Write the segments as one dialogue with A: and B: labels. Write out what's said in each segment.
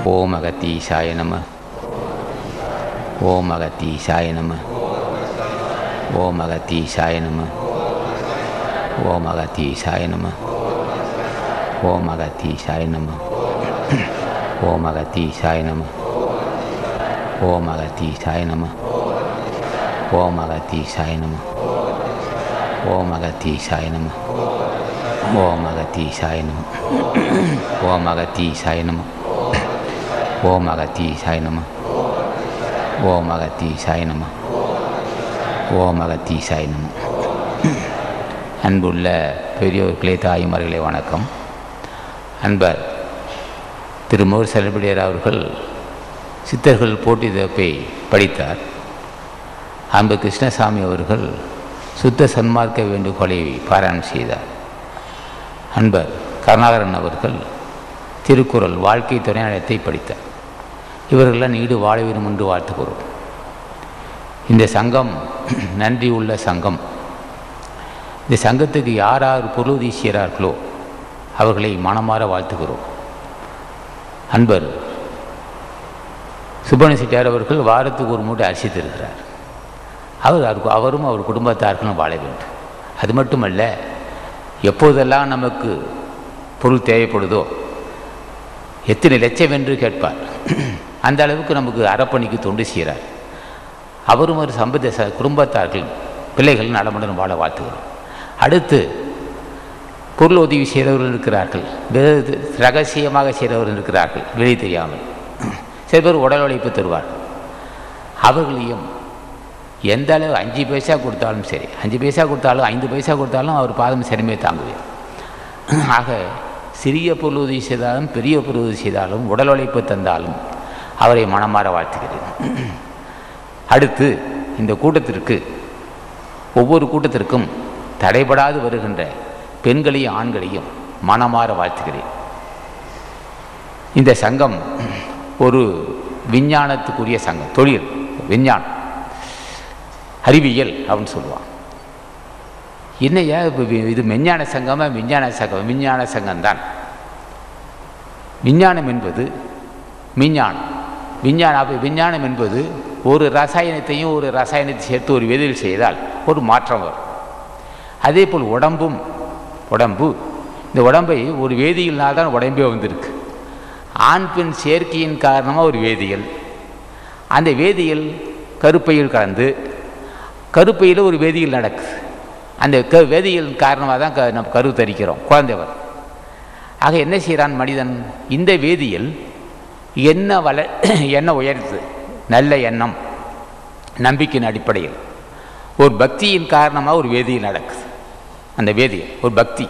A: ஓம் அகத்தீசாய நம ஓம் அகத்தீசாய நம ஓம் அகத்தீசாய நம ஓம் அகத்தீசாய நம ஓம் அகத்தீசாய நம ஓம் அகத்தீசாய நம ஓம் அகத்தீசாய நம ஓம் அகத்தீசாய நம ஓம் அகத்தீசாய நம ஓம் அகத்தீசாய நம ஓம் அகத்தீசாய நம ஓம் அகத்தீசாய நம ஓம் அகத்தீசாய நம ஓம் அகத்தீசாய நம அன்புள்ள பெரியோர்களே தாய்மார்களே வணக்கம் அன்பர் திரு மோர் செலபிடியர் அவர்கள் சித்தர்கள் போட்டி தப்பை படித்தார் அன்பு கிருஷ்ணசாமி அவர்கள் சுத்த சன்மார்க்க வேண்டுகோளை பாராயணம் செய்தார் அன்பர் கருணாகரன் அவர்கள் திருக்குறள் வாழ்க்கை துணைநடத்தை படித்தார் இவர்களெல்லாம் நீடு வாழ வேண்டும் என்று வாழ்த்துகிறோம் இந்த சங்கம் நன்றி உள்ள சங்கம் இந்த சங்கத்துக்கு யார் யார் பொருளுதவி செய்கிறார்களோ அவர்களை மனமாற வாழ்த்துகிறோம் அன்பர் சுப்பண்ண செட்டியார் அவர்கள் வாரத்துக்கு ஒரு மூட்டை அரிசி தருகிறார் அவர் அவருக்கு- அவரும் அவர் குடும்பத்தார்களும் வாழ வேண்டும் அது மட்டுமல்ல எப்போதெல்லாம் நமக்கு பொருள் தேவைப்படுதோ எத்தனை லட்சம் என்று கேட்பார் அந்த அளவுக்கு நமக்கு அறப்பணிக்கு தொண்டு செய்கிறார் அவரும் ஒரு சம்பந்த ச குடும்பத்தார்கள் பிள்ளைகள் நலமுடன் வாழ வாழ்த்துகிறோம் அடுத்து பொருள் உதவி செய்கிறவர்கள் இருக்கிறார்கள் வேறு ரகசியமாக செய்கிறவர்கள் இருக்கிறார்கள் வெளியே தெரியாமல் சில பேர் உடல் உழைப்பு தருவார் அவர்களையும் எந்த அளவு அஞ்சு பைசா கொடுத்தாலும் சரி அஞ்சு பைசா கொடுத்தாலும் ஐந்து பைசா கொடுத்தாலும் அவர் பாதம் சிறுமையை தாங்குவார் ஆக சிறிய பொருள் உதவி செய்தாலும் பெரிய பொருள் உதவி செய்தாலும் உடல் உழைப்பு தந்தாலும் அவரை மனமாற வாழ்த்துகிறேன் அடுத்து இந்த கூட்டத்திற்கு ஒவ்வொரு கூட்டத்திற்கும் தடைபடாது வருகின்ற பெண்களையும் ஆண்களையும் மனமாற வாழ்த்துகிறேன் இந்த சங்கம் ஒரு விஞ்ஞானத்துக்குரிய சங்கம் தொழில் விஞ்ஞானம் அறிவியல் அப்படின்னு சொல்லுவான் என்னையா இப்போ இது விஞ்ஞான சங்கமா விஞ்ஞான சங்கம் விஞ்ஞான சங்கம்தான் விஞ்ஞானம் என்பது விஞ்ஞானம் விஞ்ஞான அப்ப விஞ்ஞானம் என்பது ஒரு ரசாயனத்தையும் ஒரு ரசாயனத்தை சேர்த்து ஒரு வேதியியல் செய்தால் ஒரு மாற்றம் வரும் அதே போல் உடம்பும் உடம்பு இந்த உடம்பை ஒரு வேதியியல்னால் தான் உடம்பே வந்திருக்கு ஆண் பெண் சேர்க்கையின் காரணமாக ஒரு வேதியியல் அந்த வேதியியல் கருப்பையில் கலந்து கருப்பையில் ஒரு வேதியியல் நடக்குது அந்த க வேதியியல் காரணமாக தான் க நம்ம கரு தரிக்கிறோம் குழந்தைவர் ஆக என்ன செய்கிறான் மனிதன் இந்த வேதியியல் என்ன வள என்ன உயர்த்து நல்ல எண்ணம் நம்பிக்கையின் அடிப்படையில் ஒரு பக்தியின் காரணமாக ஒரு வேதியியல் நடக்குது அந்த வேதியியல் ஒரு பக்தி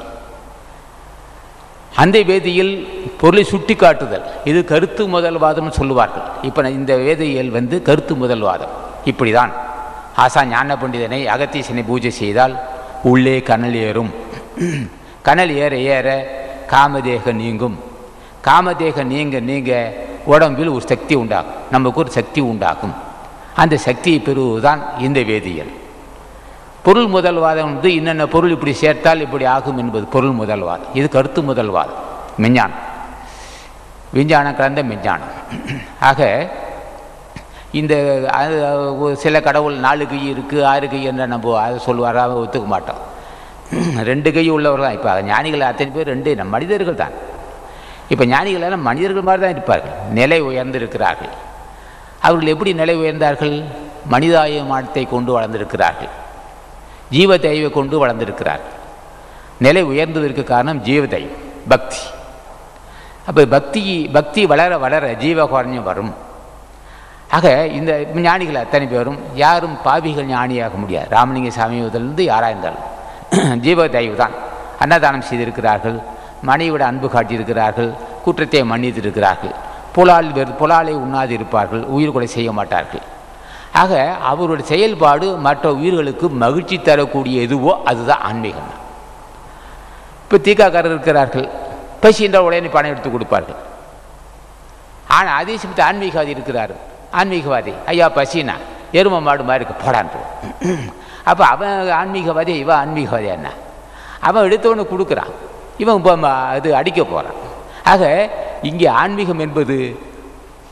A: அந்த வேதியில் பொருளை சுட்டி காட்டுதல் இது கருத்து முதல்வாதம்னு சொல்லுவார்கள் இப்போ இந்த வேதியியல் வந்து கருத்து முதல்வாதம் இப்படி தான் ஆசா ஞான பண்டிதனை அகத்தீசனை பூஜை செய்தால் உள்ளே கனல் ஏறும் கனல் ஏற ஏற காமதேகம் நீங்கும் காமதேகம் நீங்க நீங்க உடம்பில் ஒரு சக்தி உண்டாகும் நமக்கு ஒரு சக்தி உண்டாகும் அந்த சக்தியை பெறுவதுதான் இந்த வேதியியல் பொருள் முதல்வாதம் வந்து என்னென்ன பொருள் இப்படி சேர்த்தால் இப்படி ஆகும் என்பது பொருள் முதல்வாதம் இது கருத்து முதல்வாதம் விஞ்ஞானம் விஞ்ஞானம் கலந்த விஞ்ஞானம் ஆக இந்த அது, ஒரு சில கடவுள் நாலு கை இருக்குது ஆறு கை என்ற நம்ம அதை சொல்லுவாரா ஒத்துக்க மாட்டோம் ரெண்டு கை உள்ளவர் தான் இப்போ ஞானிகள் அத்தனை பேர் ரெண்டு நம்ம மனிதர்கள் தான் இப்போ ஞானிகள் எல்லாம் மனிதர்கள் மாதிரி தான் இருப்பார்கள் நிலை உயர்ந்திருக்கிறார்கள் அவர்கள் எப்படி நிலை உயர்ந்தார்கள் மனிதாயமானத்தை கொண்டு வளர்ந்திருக்கிறார்கள் ஜீவ தெய்வை கொண்டு வளர்ந்திருக்கிறார்கள் நிலை உயர்ந்ததற்கு காரணம் ஜீவ தெய்வம் பக்தி அப்போ பக்தி பக்தி வளர வளர ஜீவகாரண்யம் வரும் ஆக இந்த ஞானிகள் அத்தனை பேரும் யாரும் பாவிகள் ஞானியாக முடியாது ராமலிங்க சாமி முதலிருந்து யாராக இருந்தாலும் ஜீவ தெய்வம் தான் அன்னதானம் செய்திருக்கிறார்கள் மனைவிட அன்பு காட்டியிருக்கிறார்கள் குற்றத்தை மன்னித்திருக்கிறார்கள் புலால் வெறு புலாலை உண்ணாது இருப்பார்கள் உயிர் கொலை செய்ய மாட்டார்கள் ஆக அவருடைய செயல்பாடு மற்ற உயிர்களுக்கு மகிழ்ச்சி தரக்கூடிய எதுவோ அதுதான் ஆன்மீகம் இப்போ தீக்காக்காரர் இருக்கிறார்கள் பசின்ற உடனே பணம் எடுத்து கொடுப்பார்கள் ஆனால் அதே சமயத்தில் ஆன்மீகவாதி இருக்கிறார் ஆன்மீகவாதி ஐயா பசினா எரும மாடு மாதிரி இருக்கு போடான்னு அப்போ அவன் ஆன்மீகவாதி இவன் ஆன்மீகவாதி என்ன அவன் எடுத்தவொன்னு கொடுக்குறான் இவன் இப்போ ம- அது அடிக்க போகிறான் ஆக இங்கே ஆன்மீகம் என்பது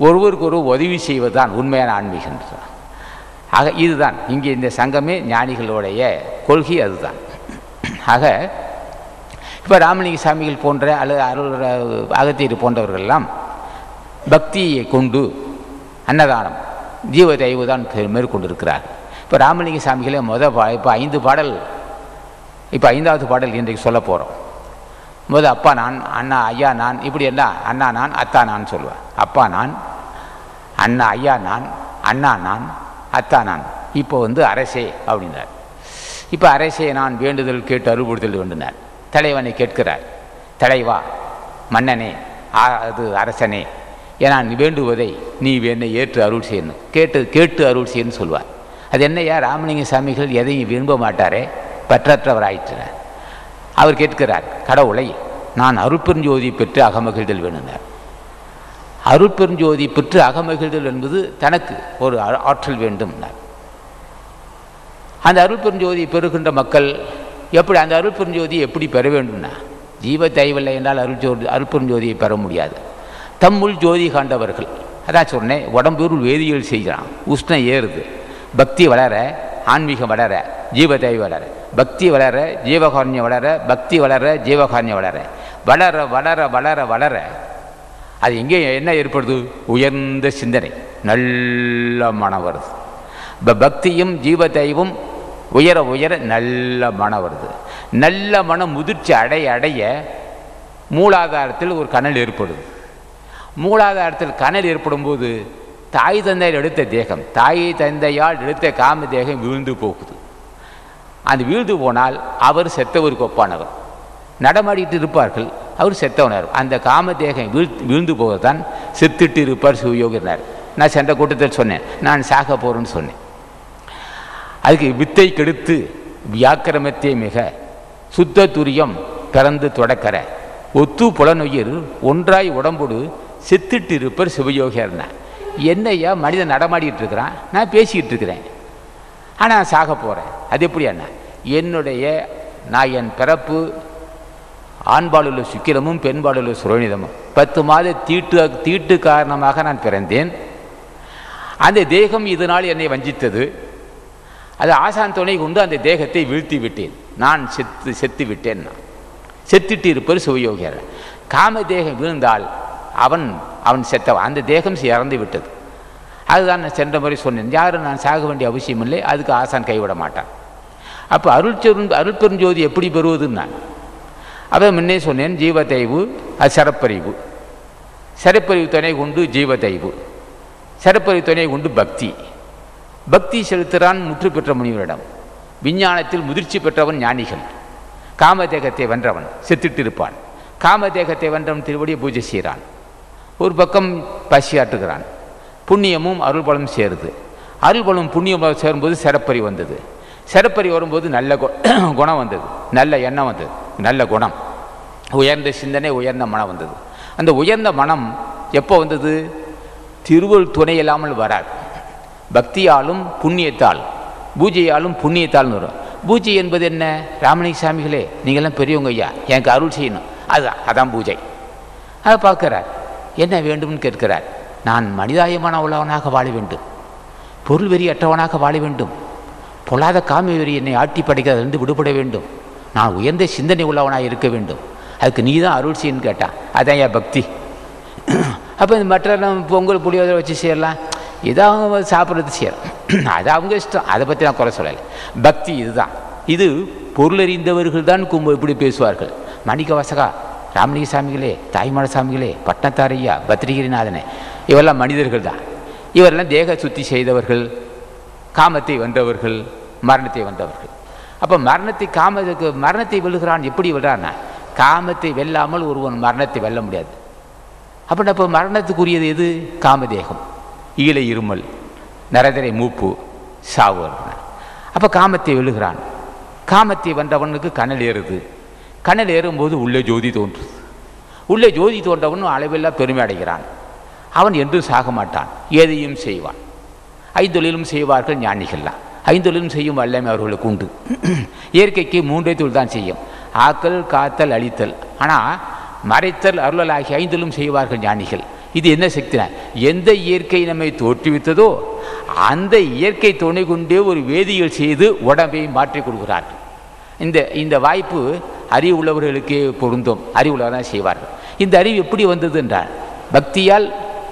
A: ஒருவருக்கு ஒரு உதவி செய்வதுதான் உண்மையான ஆன்மீகம் ஆக இதுதான் இங்கே இந்த சங்கமே ஞானிகளுடைய கொள்கை அதுதான் ஆக இப்போ ராமலிங்க சாமிகள் போன்ற அல்லது அருள் அகத்தியர் போன்றவர்கள்லாம் பக்தியை கொண்டு அன்னதானம் ஜீவ தெய்வ தான் மேற்கொண்டிருக்கிறார் இப்போ ராமலிங்க சாமிகளே முத பா இப்போ ஐந்து பாடல் இப்போ ஐந்தாவது பாடல் இன்றைக்கு சொல்ல போகிறோம் முத அப்பா நான் அண்ணா ஐயா நான் இப்படி எல்லாம் அண்ணா நான் அத்தா நான் சொல்லுவேன் அப்பா நான் அண்ணா ஐயா நான் அண்ணா நான் அத்தா நான் இப்போ வந்து அரசே அப்படின்னார் இப்போ அரசே நான் வேண்டுதல் கேட்டு அருள்படுத்தல் வேண்டினார் தலைவனை கேட்கிறார் தலைவா மன்னனே அது அரசனே ஏன்னா நீ வேண்டுவதை நீ என்னை ஏற்று அருள் செய்யணும் கேட்டு கேட்டு அருள் செய்யணும்னு சொல்லுவார் அது என்னையா ராமலிங்க சாமிகள் எதையும் விரும்ப மாட்டாரே பற்றற்றவராயிற்றார் அவர் கேட்கிறார் கடவுளை நான் அருட்பெருஞ்சோதி பெற்று அகமகிழ்தல் வேணுனார் அருட்பெருஞ்சோதி பெற்று அகமகிழ்தல் என்பது தனக்கு ஒரு ஆற்றல் வேண்டும் அந்த அருட்பெருஞ்சோதி பெறுகின்ற மக்கள் எப்படி அந்த அருட்பெருஞ்சோதி எப்படி பெற வேண்டும்னா ஜீவ தெய்வல்லை என்றால் அருள்ஜோதி அருட்பெருஞ்சோதியை பெற முடியாது தம்முள் ஜோதி காண்டவர்கள் அதான் சொன்னேன் உடம்பூரில் வேதியியல் செய்கிறான் உஷ்ணம் ஏறுது பக்தி வளர ஆன்மீகம் வளர ஜீவதேவி வளர பக்தி வளர ஜீவகாரண்யம் வளர பக்தி வளர ஜீவகாரண்யம் வளர வளர வளர வளர வளர அது எங்கே என்ன ஏற்படுது உயர்ந்த சிந்தனை நல்ல மனம் வருது இப்போ பக்தியும் ஜீவதெய்வம் உயர உயர நல்ல மனம் வருது நல்ல மனம் முதிர்ச்சி அடைய அடைய மூலாதாரத்தில் ஒரு கனல் ஏற்படுது மூலாதாரத்தில் கனல் ஏற்படும் போது தாய் தந்தையால் எடுத்த தேகம் தாய் தந்தையால் எடுத்த காம தேகம் வீழ்ந்து போகுது அது வீழ்ந்து போனால் அவர் செத்தவருக்கு ஒப்பானவர் நடமாடிட்டு இருப்பார்கள் அவர் செத்தவனர் அந்த காம தேகம் வீழ் வீழ்ந்து போவதுதான் செத்துட்டு இருப்பார் சிவயோகினார் நான் சென்ற கூட்டத்தில் சொன்னேன் நான் சாக போகிறேன்னு சொன்னேன் அதுக்கு வித்தை கெடுத்து வியாக்கிரமத்தை மிக சுத்த துரியம் பிறந்து தொடக்கற ஒத்து புலனுயிர் ஒன்றாய் உடம்புடு செத்துட்டு இருப்பர் சிவயோகியர்னா என்னையா மனிதன் நடமாடிட்டு இருக்கிறான் நான் பேசிக்கிட்டு இருக்கிறேன் ஆனால் சாக போகிறேன் அது எப்படி அண்ணா என்னுடைய நான் என் பிறப்பு ஆண்பாலுள்ள சுக்கிரமும் பெண்பாலுள்ள சுரோனிதமும் பத்து மாத தீட்டு தீட்டு காரணமாக நான் பிறந்தேன் அந்த தேகம் இதனால் என்னை வஞ்சித்தது அது ஆசான் துணை கொண்டு அந்த தேகத்தை வீழ்த்தி விட்டேன் நான் செத்து செத்து விட்டேன் நான் செத்துட்டு இருப்பது சிவயோகியர் காம தேகம் வீழ்ந்தால் அவன் அவன் செத்தவன் அந்த தேகம் இறந்து விட்டது அதுதான் நான் சென்ற முறை சொன்னேன் யாரும் நான் சாக வேண்டிய அவசியம் இல்லை அதுக்கு ஆசான் கைவிட மாட்டான் அப்போ அருள் சொரு அருள் பெருஞ்சோதி எப்படி பெறுவதுன்னு நான் அதை முன்னே சொன்னேன் ஜீவதைவு அது சரப்பறிவு சரப்பறிவு துணை கொண்டு ஜீவதைவு சரப்பறிவு துணை கொண்டு பக்தி பக்தி செலுத்துகிறான் முற்று பெற்ற முனிவரிடம் விஞ்ஞானத்தில் முதிர்ச்சி பெற்றவன் ஞானிகள் காமதேகத்தை வென்றவன் செத்துட்டு இருப்பான் காமதேகத்தை வென்றவன் திருவடியை பூஜை செய்கிறான் ஒரு பக்கம் பசியாட்டுகிறான் புண்ணியமும் அருள்பலம் சேருது அருள்பலம் புண்ணியம் சேரும்போது சிறப்பறி வந்தது சிறப்பறி வரும்போது நல்ல குணம் வந்தது நல்ல எண்ணம் வந்தது நல்ல குணம் உயர்ந்த சிந்தனை உயர்ந்த மனம் வந்தது அந்த உயர்ந்த மனம் எப்போ வந்தது திருவள் துணை இல்லாமல் வராது பக்தியாலும் புண்ணியத்தால் பூஜையாலும் புண்ணியத்தாலும் வரும் பூஜை என்பது என்ன ராமலிங்க சாமிகளே நீங்கள்லாம் பெரியவங்க ஐயா எனக்கு அருள் செய்யணும் அதுதான் அதான் பூஜை அதை பார்க்குறார் என்ன வேண்டும்னு கேட்கிறார் நான் மனிதாயமான உள்ளவனாக வாழ வேண்டும் பொருள் வெறி அற்றவனாக வாழ வேண்டும் பொல்லாத காமி வெறி என்னை ஆட்டி படைக்கிறதிலிருந்து விடுபட வேண்டும் நான் உயர்ந்த சிந்தனை உள்ளவனாக இருக்க வேண்டும் அதுக்கு நீ தான் அருள் செய்யன்னு கேட்டான் அதான் என் பக்தி அப்போ இந்த மற்றெல்லாம் பொங்கல் புளியோதரை வச்சு செய்யலாம் இதை அவங்க சாப்பிட்றது செய்யலாம் அது அவங்க இஷ்டம் அதை பற்றி நான் குறை சொல்லலை பக்தி இதுதான் இது பொருளறிந்தவர்கள் தான் கும்ப இப்படி பேசுவார்கள் மணிக்க வசகா ராமலிங்க சாமிகளே தாய்மலை சாமிகளே பட்டத்தாரையா பத்ரிகிரிநாதனே இவெல்லாம் மனிதர்கள் தான் இவரெல்லாம் தேக சுத்தி செய்தவர்கள் காமத்தை வென்றவர்கள் மரணத்தை வென்றவர்கள் அப்போ மரணத்தை காமத்துக்கு மரணத்தை வெல்லுகிறான் எப்படி வெல்றான்னா காமத்தை வெல்லாமல் ஒருவன் மரணத்தை வெல்ல முடியாது அப்போ அப்போ மரணத்துக்குரியது எது காமதேகம் ஈழை இருமல் நரதரை மூப்பு சாவு அப்போ காமத்தை வெல்லுகிறான் காமத்தை வென்றவனுக்கு கனல் ஏறுது கனல் ஏறும்போது உள்ளே ஜோதி தோன்றுது உள்ளே ஜோதி தோன்றவனும் அளவில்லா பெருமை அடைகிறான் அவன் என்றும் சாக மாட்டான் எதையும் செய்வான் ஐந்தொழிலும் செய்வார்கள் ஞானிகள்லாம் ஐந்தொழிலும் செய்யும் வல்லமை அவர்களுக்கு உண்டு இயற்கைக்கு மூன்றே தொழில் தான் செய்யும் ஆக்கல் காத்தல் அழித்தல் ஆனால் மறைத்தல் அருளல் ஆகிய ஐந்தொழிலும் செய்வார்கள் ஞானிகள் இது என்ன சக்தினா எந்த இயற்கை நம்மை தோற்றுவித்ததோ அந்த இயற்கை துணை கொண்டே ஒரு வேதியியல் செய்து உடம்பை மாற்றிக் கொடுக்கிறார்கள் இந்த இந்த வாய்ப்பு அறிவு உள்ளவர்களுக்கே பொருந்தும் அறிவு உள்ளவர் தான் செய்வார்கள் இந்த அறிவு எப்படி வந்தது என்றால் பக்தியால்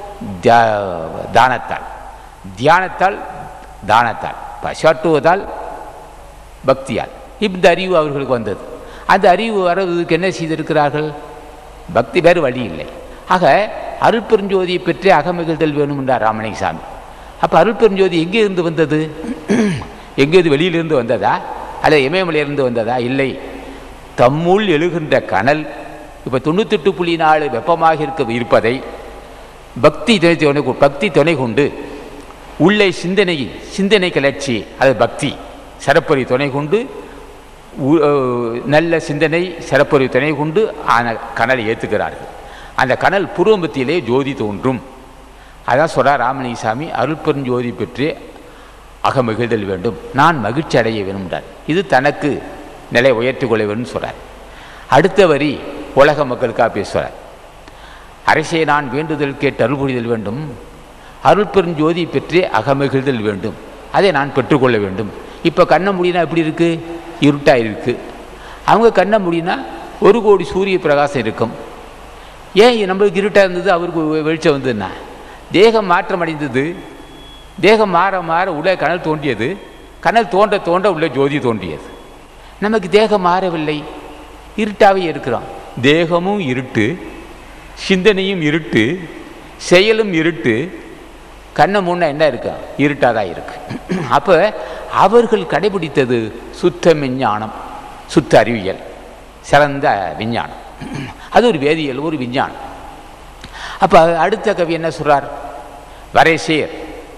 A: தியா- தானத்தால் தியானத்தால் தானத்தால் பசாட்டுவதால் பக்தியால் இந்த அறிவு அவர்களுக்கு வந்தது அந்த அறிவு வரதுக்கு என்ன செய்திருக்கிறார்கள் பக்தி வேறு வழி இல்லை ஆக அருட்பெருஞ்சோதியை பற்றி அகமகிழ்தல் வேணும் என்றார் ராமலிங்கசாமி அப்போ அருட்பெருஞ்சோதி எங்கே இருந்து வந்தது எங்கேருந்து வெளியிலிருந்து வந்ததா அல்லது இமயமலையிலிருந்து வந்ததா இல்லை தம்முள் எழுகின்ற கனல் இப்போ தொண்ணூத்தெட்டு புள்ளி நாலு வெப்பமாக இருக்க இருப்பதை பக்தி துணை துணை கொ- பக்தி துணை கொண்டு உள்ளே சிந்தனை சிந்தனை கிளர்ச்சி அது பக்தி சிறப்பறி துணை கொண்டு உ- அஹ் நல்ல சிந்தனை சிறப்பறி துணை கொண்டு அந்த கனலை ஏற்றுக்கிறார்கள் அந்த கனல் பூர்வமத்தியிலே ஜோதி தோன்றும் அதான் சொல்கிறார் ராமலிங்கசாமி அருள்பெருஞ்சோதி பெற்று அகமகிழ்தல் வேண்டும் நான் மகிழ்ச்சி அடைய வேணும்ன்றார் இது தனக்கு நிலை உயர்த்திக் கொள்ள வேண்டும் சொல்கிறார் அடுத்த வரி உலக மக்களுக்காக பேசுகிறார் அரசே நான் வேண்டுதல் கேட்டு அருள் புரிதல் வேண்டும் அருள் பெருஞ்சோதி பெற்றே அகமகிழ்தல் வேண்டும் அதை நான் பெற்றுக்கொள்ள வேண்டும் இப்போ கண்ண முடினா எப்படி இருக்குது இருட்டாக இருக்குது அவங்க கண்ண முடினா ஒரு கோடி சூரிய பிரகாசம் இருக்கும் ஏன் நம்மளுக்கு இருட்டாக இருந்தது அவருக்கு வெ- வெளிச்சம் வந்ததுன்னா தேகம் மாற்றம் அடைந்தது தேகம் மாற மாற உள்ளே கனல் தோன்றியது கனல் தோன்ற தோன்ற உள்ளே ஜோதி தோன்றியது நமக்கு தேகம் மாறவில்லை இருட்டாகவே இருக்கிறோம் தேகமும் இருட்டு சிந்தனையும் இருட்டு செயலும் இருட்டு கண்ணை முன்ன என்ன இருக்கு இருட்டாக தான் இருக்கு அப்போ அவர்கள் கடைபிடித்தது சுத்த விஞ்ஞானம் சுத்த அறிவியல் சிறந்த விஞ்ஞானம் அது ஒரு வேதியியல் ஒரு விஞ்ஞானம் அப்போ அடுத்த கவி என்ன சொல்றார் வரைசேர்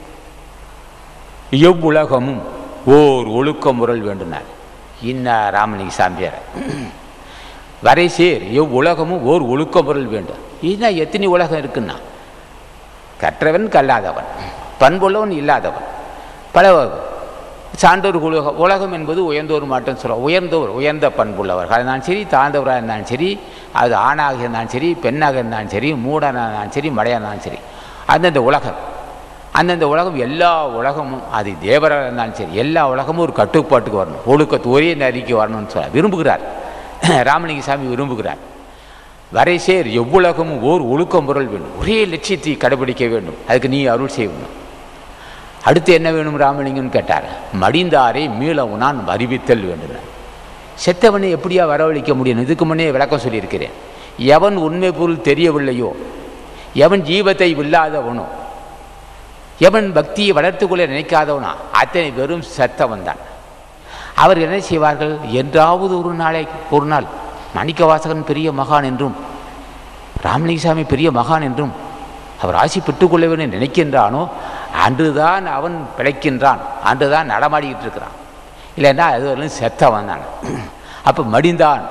A: எவ்வுலகமும் ஓர் ஒழுக்க முரல் வேண்டுனார் இன்ன ராமலிங்க சாமியார் வரைசேர் எவ்வுலகமும் ஓர் ஒழுக்க முரல் வேண்டும் இன்னும் எத்தனை உலகம் இருக்குன்னா கற்றவன் கல்லாதவன் பண்புள்ளவன் இல்லாதவன் பல சான்றோர் உலகம் உலகம் என்பது உயர்ந்தோர் மட்டும் சொல்ல உயர்ந்தோர் உயர்ந்த பண்புள்ளவர்கள் இருந்தாலும் சரி தாழ்ந்தவராக இருந்தாலும் சரி அது ஆணாக இருந்தாலும் சரி பெண்ணாக இருந்தாலும் சரி மூடனாக இருந்தாலும் சரி மடையாக இருந்தாலும் சரி அந்தந்த உலகம் அந்தந்த உலகம் எல்லா உலகமும் அது தேவராக இருந்தாலும் சரி எல்லா உலகமும் ஒரு கட்டுப்பாட்டுக்கு வரணும் ஒழுக்கத்து ஒரே நெறிக்கு வரணும்னு சொல்ல விரும்புகிறார் ராமலிங்க சாமி விரும்புகிறார் வரைசேர் எவ்வுலகமும் ஓர் ஒழுக்க முரல் வேண்டும் ஒரே லட்சியத்தை கடைபிடிக்க வேண்டும் அதுக்கு நீ அருள் செய்ய வேண்டும் அடுத்து என்ன வேணும் ராமலிங்கன்னு கேட்டார் மடிந்தாரை மீள உணான் அறிவித்தல் வேண்டும் செத்தவனை எப்படியா வரவழைக்க முடியும் இதுக்கு முன்னே விளக்கம் சொல்லியிருக்கிறேன் எவன் உண்மை பொருள் தெரியவில்லையோ எவன் ஜீவத்தை இல்லாதவனோ எவன் பக்தியை வளர்த்துக்கொள்ள நினைக்காதவனோ அத்தனை வெறும் செத்தவன் தான் அவர் என்ன செய்வார்கள் என்றாவது ஒரு நாளை ஒரு நாள் மாணிக்கவாசகன் பெரிய மகான் என்றும் ராமலிங்கசாமி பெரிய மகான் என்றும் அவர் ஆசி பெற்றுக்கொள்ள வேண்டும் நினைக்கின்றானோ அன்றுதான் அவன் பிழைக்கின்றான் அன்றுதான் நடமாடிக்கிட்டு இருக்கிறான் இல்லைன்னா அது வரலும் செத்தவன் தான் அப்போ மடிந்தான்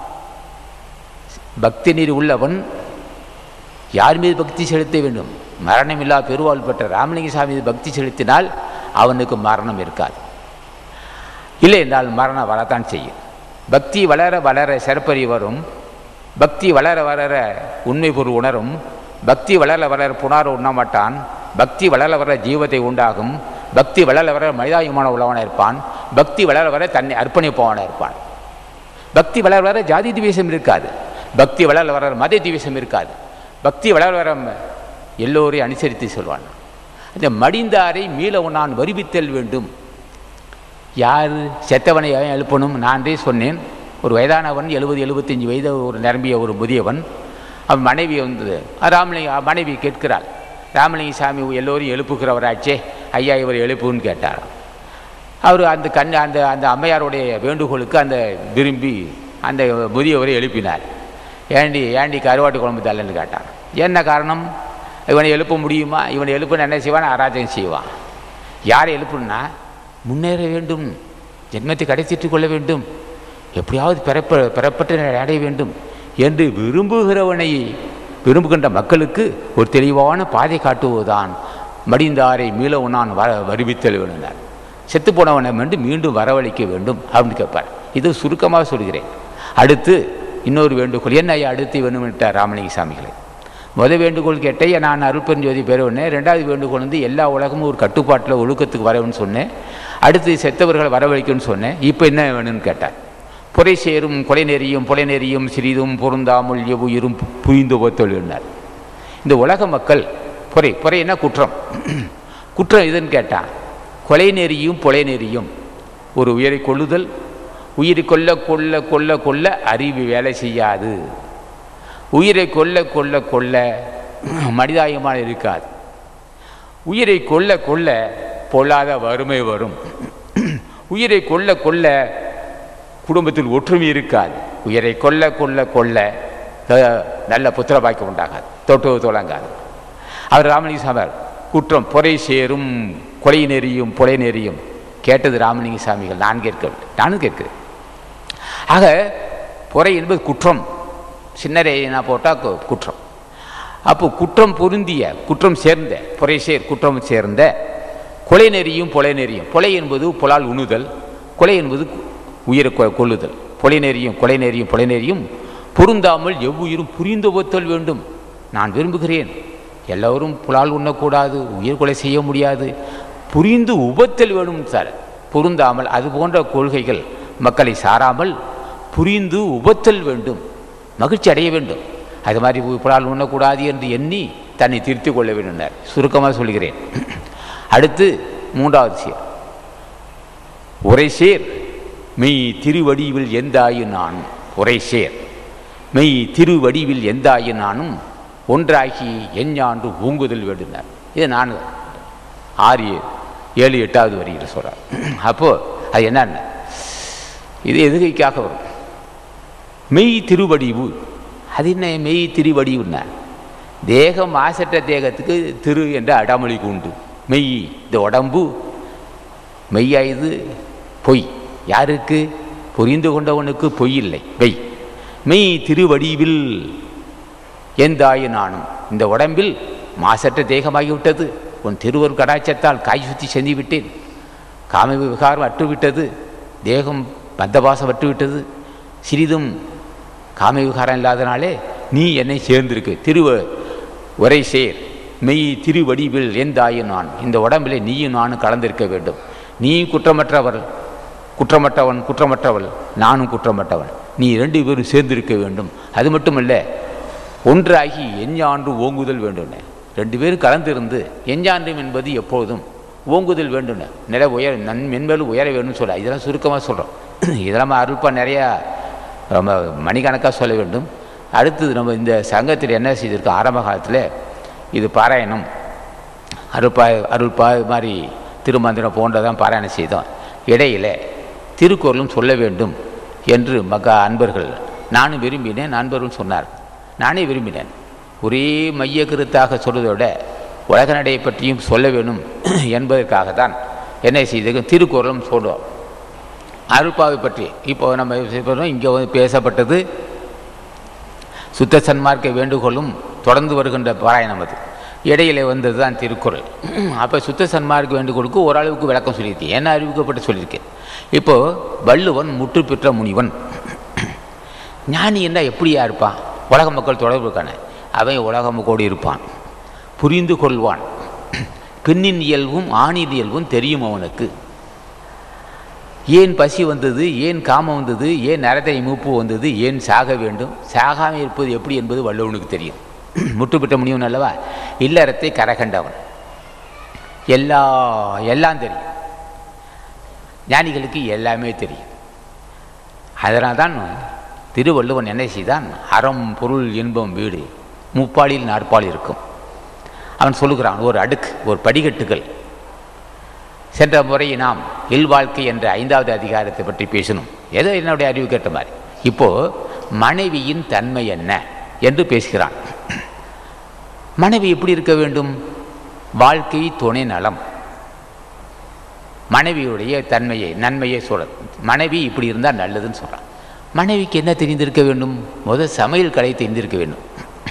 A: பக்தி நீர் உள்ளவன் யார் மீது பக்தி செலுத்த வேண்டும் மரணமில்லா பெருவாள் பெற்ற ராமலிங்கசாமி மீது பக்தி செலுத்தினால் அவனுக்கு மரணம் இருக்காது இல்லை என்றால் மரணம் வரத்தான் செய்யும் பக்தி வளர வளர சிறப்பறி வரும் பக்தி வளர வளர உண்மை பொருள் உணரும் பக்தி வளர வளர புனார் உண்ணமாட்டான் பக்தி வளர வளர ஜீவத்தை உண்டாகும் பக்தி வளர வளர மனிதாயுமான உள்ளவனாக இருப்பான் பக்தி வளர வளர தன்னை அர்ப்பணிப்பவனாக இருப்பான் பக்தி வளர வளர ஜாதி திவேசம் இருக்காது பக்தி வளர வளர மத திவேசம் இருக்காது பக்தி வளர வளர எல்லோரையும் அனுசரித்து சொல்வான் இந்த மடிந்தாரை மீள உண்ணான் வருவித்தல் வேண்டும் யார் செத்தவனை ஏன் எழுப்பணும் நானே சொன்னேன் ஒரு வயதானவன் எழுபது எழுபத்தஞ்சு வயது ஒரு நிரம்பிய ஒரு முதியவன் அவன் மனைவி வந்தது ராமலிங்க மனைவி கேட்கிறாள் ராமலிங்க சாமி எல்லோரும் எழுப்புகிறவராச்சே ஐயா இவர் எழுப்புன்னு கேட்டார் அவர் அந்த கண் அந்த அந்த அம்மையாருடைய வேண்டுகோளுக்கு அந்த விரும்பி அந்த முதியவரை எழுப்பினார் ஏண்டி ஏண்டி கருவாட்டு குழம்பு தள்ளன்னு கேட்டான் என்ன காரணம் இவனை எழுப்ப முடியுமா இவனை எழுப்புன்னு என்ன செய்வான் அராஜகம் செய்வான் யாரை எழுப்புன்னா முன்னேற வேண்டும் ஜென்மத்தை கடைத்திட்டு கொள்ள வேண்டும் எப்படியாவது பிறப்ப பிறப்பட்டு அடைய வேண்டும் என்று விரும்புகிறவனை விரும்புகின்ற மக்களுக்கு ஒரு தெளிவான பாதை காட்டுவதுதான் மடிந்தாரை மீள உண்ணான் வர வருவித்தல் வேணுனார் செத்து போனவனை வந்து மீண்டும் வரவழைக்க வேண்டும் அப்படின்னு கேட்பார் இது சுருக்கமாக சொல்கிறேன் அடுத்து இன்னொரு வேண்டுகோள் என்ன ஐயா அடுத்து வேணும்ட்டார் ராமலிங்க சாமிகளை முத வேண்டுகோள் கேட்டே நான் அருட்பெருஞ்சோதி பெறவுனேன் ரெண்டாவது வேண்டுகோள் வந்து எல்லா உலகமும் ஒரு கட்டுப்பாட்டில் ஒழுக்கத்துக்கு வரவுன்னு சொன்னேன் அடுத்து செத்தவர்களை வரவழைக்கணும்னு சொன்னேன் இப்போ என்ன வேணும்னு கேட்டார் புரை சேரும் கொலை நெறியும் புலை நெறியும் சிறிதும் பொருந்தாமல் எவ்வுயிரும் புரிந்து போத்தொழினார் இந்த உலக மக்கள் பொறை பொறைன்னா குற்றம் குற்றம் எதுன்னு கேட்டான் கொலை நெறியும் புலை நெறியும் ஒரு உயிரை கொள்ளுதல் உயிரை கொல்ல கொல்ல கொல்ல கொல்ல அறிவு வேலை செய்யாது உயிரை கொல்ல கொல்ல கொல்ல மனிதாயமாக இருக்காது உயிரை கொல்ல கொல்ல பொல்லாத வறுமை வரும் உயிரை கொல்ல கொல்ல குடும்பத்தில் ஒற்றுமை இருக்காது உயிரை கொல்ல கொல்ல கொல்ல அஹ், நல்ல புத்திர பாக்கியம் உண்டாகாது தொட்டு தொடங்காது அவர் ராமலிங்க சாமியார் குற்றம் பொறை சேரும் கொலை நெறியும் புலை நெறியும் கேட்டது ராமலிங்க சாமிகள் நான் கேட்கவில்லை நானும் கேட்கிறேன் ஆக பொறை என்பது குற்றம் சின்னரை நான் போட்டால் குற்றம் அப்போ குற்றம் பொருந்திய குற்றம் சேர்ந்த பொறை சேர் குற்றம் சேர்ந்த கொலை நெறியும் புலை நெறியும் கொலை என்பது புலால் உணுதல் கொலை என்பது உயிரை கொ- கொல்லுதல் கொலை நெறியும் கொலை நெறியும் புலை நெறியும் பொருந்தாமல் எவ்வுயிரும் புரிந்து ஒத்தல் வேண்டும் நான் விரும்புகிறேன் எல்லோரும் புலால் உண்ணக்கூடாது உயிர் கொலை செய்ய முடியாது புரிந்து உபத்தல் வேண்டும் சார் பொருந்தாமல் அது போன்ற கொள்கைகள் மக்களை சாராமல் புரிந்து உபத்தல் வேண்டும் மகிழ்ச்சி அடைய வேண்டும் அது மாதிரி உ- புலால் உண்ணக்கூடாது என்று எண்ணி தன்னை திருத்திக் கொள்ள வேண்டும் சுருக்கமாக சொல்கிறேன் அடுத்து மூன்றாவது சேர் உரை சேர் மெய் திருவடிவில் எந்தாயு நான் உரை சேர் மெய் திருவடிவில் எந்தாயு நானும் ஒன்றாகி எஞ்ஞாண்டு ஊங்குதல் வேண்டுனார் இது நான் ஆறு ஏழு எட்டாவது வரியில் சொல்கிறார் அப்போது அது என்னன்னா இது எதுகைக்காக வரும் மெய் திருவடிவு அது என்ன மெய் திருவடிவுன்னா தேகம் மாசற்ற தேகத்துக்கு திரு என்ற அடமொழிக்கு உண்டு மெய் இந்த உடம்பு மெய்யாயுது பொய் யாருக்கு புரிந்து கொண்டவனுக்கு பொய் இல்லை மெய் மெய் திருவடிவில் எந்தாய நானும் இந்த உடம்பில் மாசற்ற தேகமாகிவிட்டது உன் திருவர் கடாச்சத்தால் காய் சுற்றி செஞ்சு விட்டேன் காம விகாரம் அற்றுவிட்டது தேகம் பந்தபாசம் அற்றுவிட்டது சிறிதும் காம விகாரம் இல்லாதனாலே நீ என்னை சேர்ந்திருக்கு திருவ உரை சேர் மெய் திருவடிவில் எந்தாயும் நான் இந்த உடம்பிலே நீயும் நானும் கலந்திருக்க வேண்டும் நீ குற்றமற்றவர் குற்றமற்றவன் குற்றமற்றவள் நானும் குற்றமற்றவன் நீ ரெண்டு பேரும் சேர்ந்திருக்க வேண்டும் அது மட்டுமல்ல ஒன்றாகி எஞ்ஞான்று ஓங்குதல் வேண்டும் ரெண்டு பேரும் கலந்திருந்து எஞ்ஞான்றம் என்பது எப்பொழுதும் ஓங்குதல் வேண்டும் நில உயர் நன் மென்மேலும் உயர வேணும்னு சொல்ல இதெல்லாம் சுருக்கமாக சொல்கிறோம் இதெல்லாம் நம்ம அருள்பா நிறையா ரொம்ப மணிக்கணக்காக சொல்ல வேண்டும் அடுத்தது நம்ம இந்த சங்கத்தில் என்ன செய்திருக்கோம் ஆரம்ப காலத்தில் இது பாராயணம் அருள்பா அருள்பா இது மாதிரி திருமந்திரம் போன்றதான் பாராயணம் செய்தோம் இடையில திருக்குறளும் சொல்ல வேண்டும் என்று மகா அன்பர்கள் நானும் விரும்பினேன் நண்பரும் சொன்னார் நானே விரும்பினேன் ஒரே மைய கருத்தாக சொல்வதை விட உலக நடையை பற்றியும் சொல்ல வேணும் என்பதற்காகத்தான் என்ன செய்து திருக்குறளும் சொல்லுவோம் அருள்பாவை பற்றி இப்போ நம்ம சொல்றோம் இங்கே வந்து பேசப்பட்டது சுத்த சன்மார்க்க வேண்டுகோளும் தொடர்ந்து வருகின்ற பாராயணம் அது இடையில வந்தது தான் திருக்குறள் அப்போ சுத்த சன்மார்க்க வேண்டுகோளுக்கு ஓரளவுக்கு விளக்கம் சொல்லியிருக்கேன் என்ன அறிவிக்கப்பட்டு சொல்லியிருக்கேன் இப்போது வள்ளுவன் முற்று பெற்ற முனிவன் ஞானி என்ன எப்படியா இருப்பான் உலக மக்கள் தொடர்பு இருக்கான அவன் உலக மக்களோடு இருப்பான் புரிந்து கொள்வான் பெண்ணின் இயல்பும் ஆணின் இயல்பும் தெரியும் அவனுக்கு ஏன் பசி வந்தது ஏன் காமம் வந்தது ஏன் நரத்தை மூப்பு வந்தது ஏன் சாக வேண்டும் சாகாமல் இருப்பது எப்படி என்பது வள்ளுவனுக்கு தெரியும் முட்டுப்பட்ட முனிவன் அல்லவா இல்லறத்தை கரகண்டவன் எல்லா எல்லாம் தெரியும் ஞானிகளுக்கு எல்லாமே தெரியும் அதனால் தான் திருவள்ளுவன் என்ன செய்தான் அறம் பொருள் இன்பம் வீடு முப்பாலில் நாற்பால் இருக்கும் அவன் சொல்லுகிறான் ஒரு அடுக்கு ஒரு படிக்கட்டுகள் சென்ற முறை நாம் இல்வாழ்க்கை என்ற ஐந்தாவது அதிகாரத்தை பற்றி பேசணும் ஏதோ என்னுடைய அறிவு கேட்ட மாதிரி இப்போது மனைவியின் தன்மை என்ன என்று பேசுகிறான் மனைவி எப்படி இருக்க வேண்டும் வாழ்க்கை துணை நலம் மனைவியுடைய தன்மையை நன்மையை சொல்ற மனைவி இப்படி இருந்தால் நல்லதுன்னு சொல்கிறான் மனைவிக்கு என்ன தெரிந்திருக்க வேண்டும் முதல் சமையல் கலை தெரிந்திருக்க வேண்டும்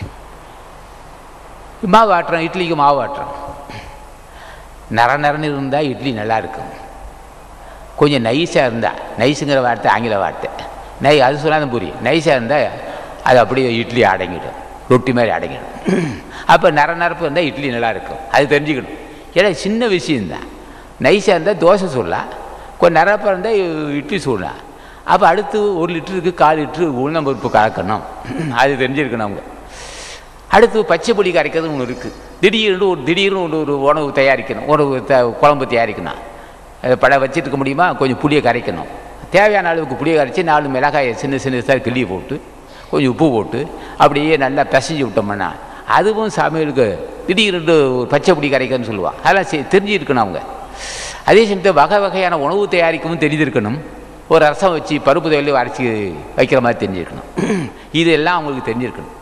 A: மாவு ஆட்டுறோம் இட்லிக்கு மாவு ஆட்டுறோம் நர நரன்னு இருந்தால் இட்லி நல்லா இருக்கும் கொஞ்சம் நைஸாக இருந்தால் நைஸுங்கிற வார்த்தை ஆங்கில வார்த்தை நை அது சொல்லாத புரியும் நைஸாக இருந்தால் அது அப்படியே இட்லி அடங்கிடும் ரொட்டி மாதிரி அடைக்கணும் அப்போ நர நரப்பு இருந்தால் இட்லி நல்லா இருக்கும் அது தெரிஞ்சுக்கணும் ஏன்னா சின்ன விஷயம்தான் நைஸாக இருந்தால் தோசை சுடலாம் கொஞ்சம் நரப்பாக இருந்தால் இட்லி சுடலாம் அப்போ அடுத்து ஒரு லிட்டருக்கு கால் லிட்ரு உளுந்தம்பருப்பு கலக்கணும் அது தெரிஞ்சிருக்கணும் அவங்க அடுத்து பச்சை புளி கரைக்கிறது ஒன்று இருக்குது திடீர்னு ஒரு திடீர்னு ஒன்று ஒரு உணவு தயாரிக்கணும் உணவு த குழம்பு தயாரிக்கணும் அதை பட வச்சுட்டு இருக்க முடியுமா கொஞ்சம் புளியை கரைக்கணும் தேவையான அளவுக்கு புளியை கரைச்சி நாலு மிளகாயை சின்ன சின்ன கிள்ளி போட்டு கொஞ்சம் உப்பு போட்டு அப்படியே நல்லா பிசைஞ்சு விட்டோம்னா அதுவும் சமையலுக்கு திடீர்னு ஒரு பச்சை புளி கரைக்கணும்னு சொல்லுவாள் அதெல்லாம் செ- தெரிஞ்சிருக்கணும் அவங்க அதே சமயத்தில் வகை வகையான உணவு தயாரிக்கவும் தெரிஞ்சிருக்கணும் ஒரு ரசம் வச்சு பருப்பு தொழில் அரைச்சி வைக்கிற மாதிரி தெரிஞ்சிருக்கணும் இதெல்லாம் அவங்களுக்கு தெரிஞ்சிருக்கணும்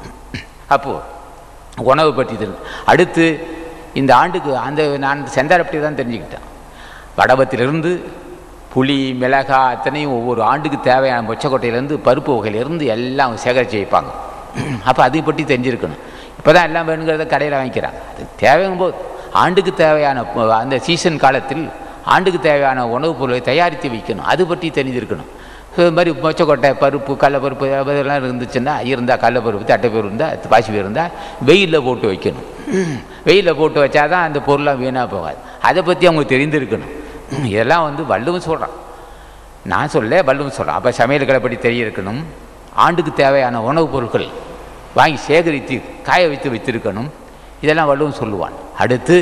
A: அப்போது உணவு பற்றி தெரியும் அடுத்து இந்த ஆண்டுக்கு அந்த நான் செந்தாரப்பட்டி தான் தெரிஞ்சுக்கிட்டேன் வடபத்திலிருந்து புளி மிளகாய் அத்தனையும் ஒவ்வொரு ஆண்டுக்கு தேவையான மொச்சக்கொட்டையிலேருந்து பருப்பு வகையிலேருந்து எல்லாம் சேகரித்து வைப்பாங்க அப்போ அதை பற்றி தெரிஞ்சிருக்கணும் இப்போ தான் எல்லாம் வேணுங்கிறத கடையில் வாங்கிக்கிறாங்க அது தேவைங்கும் போது ஆண்டுக்கு தேவையான ப- அந்த சீசன் காலத்தில் ஆண்டுக்கு தேவையான உணவுப் பொருளை தயாரித்து வைக்கணும் அது பற்றி தெரிஞ்சிருக்கணும் ஸோ இது மாதிரி மொச்சக்கொட்டை பருப்பு கடலப்பருப்பு அதெல்லாம் இருந்துச்சுன்னா இருந்தால் கடலப்பருப்பு தட்டைப்பருப்பு இருந்தால் பாசி இருந்தால் வெயிலில் போட்டு வைக்கணும் வெயிலில் போட்டு வச்சா தான் அந்த பொருளாக வீணாக போகாது அதை பற்றி அவங்க தெரிந்திருக்கணும் இதெல்லாம் வந்து வள்ளுவன் சொல்கிறான் நான் சொல்ல வள்ளுவன் சொல்கிறேன் அப்போ சமையல்களை பற்றி தெரியிருக்கணும் ஆண்டுக்கு தேவையான உணவுப் பொருட்கள் வாங்கி சேகரித்து காய வைத்து வைத்திருக்கணும் இதெல்லாம் வள்ளுவன் சொல்லுவான் அடுத்து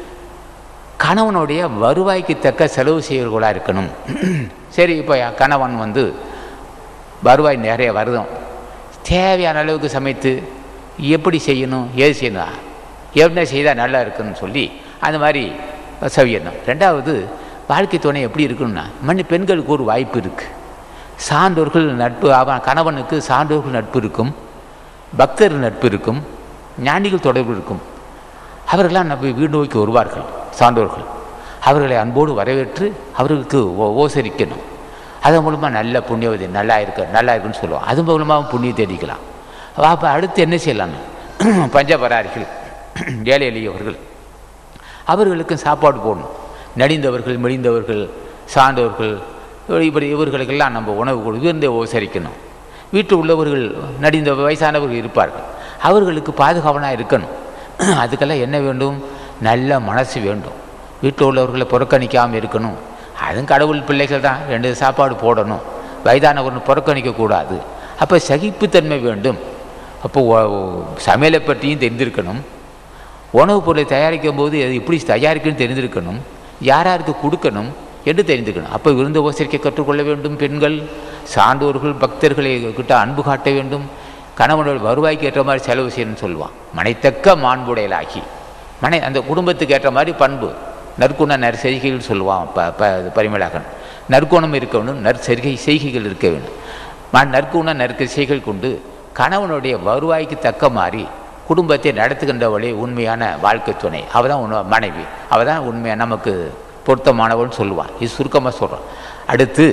A: கணவனுடைய வருவாய்க்கு தக்க செலவு செய்வர்களாக இருக்கணும் சரி இப்போ என் கணவன் வந்து வருவாய் நிறைய வருதும் தேவையான அளவுக்கு சமைத்து எப்படி செய்யணும் ஏது செய்யணும் என்ன செய்தால் நல்லா இருக்குன்னு சொல்லி அந்த மாதிரி செய்யணும் ரெண்டாவது வாழ்க்கை துணை எப்படி இருக்கணும்னா மண் பெண்களுக்கு ஒரு வாய்ப்பு இருக்குது சான்றோர்கள் நட்பு அவன் கணவனுக்கு சான்றோர்கள் நட்பு இருக்கும் பக்தர் நட்பு இருக்கும் ஞானிகள் தொடர்பு இருக்கும் அவர்களெல்லாம் நம்ம வீடு நோக்கி வருவார்கள் சான்றோர்கள் அவர்களை அன்போடு வரவேற்று அவர்களுக்கு ஓ- ஓசரிக்கணும் அதன் மூலமாக நல்ல புண்ணியவதி நல்லா இருக்கு நல்லா இருக்குன்னு சொல்லுவோம் அது மூலமாக புண்ணியம் தேடிக்கலாம் அப்போ அடுத்து என்ன செய்யலாம்னு பஞ்சபராரிகள் ஏழை எளியவர்கள் அவர்களுக்கும் சாப்பாடு போடணும் நடிந்தவர்கள் மெலிந்தவர்கள் சார்ந்தவர்கள் இப்படி இவர்களுக்கெல்லாம் நம்ம உணவு கொடு விருந்தை உபசரிக்கணும் வீட்டில் உள்ளவர்கள் நடிந்த வயசானவர்கள் இருப்பார்கள் அவர்களுக்கு பாதுகாவனாக இருக்கணும் அதுக்கெல்லாம் என்ன வேண்டும் நல்ல மனசு வேண்டும் வீட்டில் உள்ளவர்களை புறக்கணிக்காமல் இருக்கணும் அதுவும் கடவுள் பிள்ளைகள் தான் ரெண்டு சாப்பாடு போடணும் வயதானவர்கள் புறக்கணிக்கக்கூடாது அப்போ சகிப்புத்தன்மை வேண்டும் அப்போ ஒ- சமையலை பற்றியும் தெரிந்திருக்கணும் உணவுப் பொருளை தயாரிக்கும் போது அது எப்படி தயாரிக்கணும்னு தெரிந்திருக்கணும் யார் யாருக்கு கொடுக்கணும் என்று தெரிந்துக்கணும் அப்போ விருந்து உபசரிக்க கற்றுக்கொள்ள வேண்டும் பெண்கள் சான்றோர்கள் பக்தர்களை கிட்ட அன்பு காட்ட வேண்டும் கணவனோட வருவாய்க்கு ஏற்ற மாதிரி செலவு செய்யணும்னு சொல்லுவான் மனைத்தக்க மாண்புடையலாகி மனை அந்த குடும்பத்துக்கு ஏற்ற மாதிரி பண்பு நற்குண நற்செய்கைகள் சொல்லுவான் ப ப பரிமளாகன் நற்குணம் இருக்க வேண்டும் நற்செய்கை செய்கைகள் இருக்க வேண்டும் ம- நற்குண நற்செய்கைகள் கொண்டு கணவனுடைய வருவாய்க்கு தக்க மாதிரி குடும்பத்தை நடத்துகின்றவளே உண்மையான வாழ்க்கை துணை அவள் தான் உண மனைவி அவள் தான் உண்மையாக நமக்கு பொருத்தமானவள்னு சொல்லுவான் இது சுருக்கமாக சொல்கிறான் அடுத்து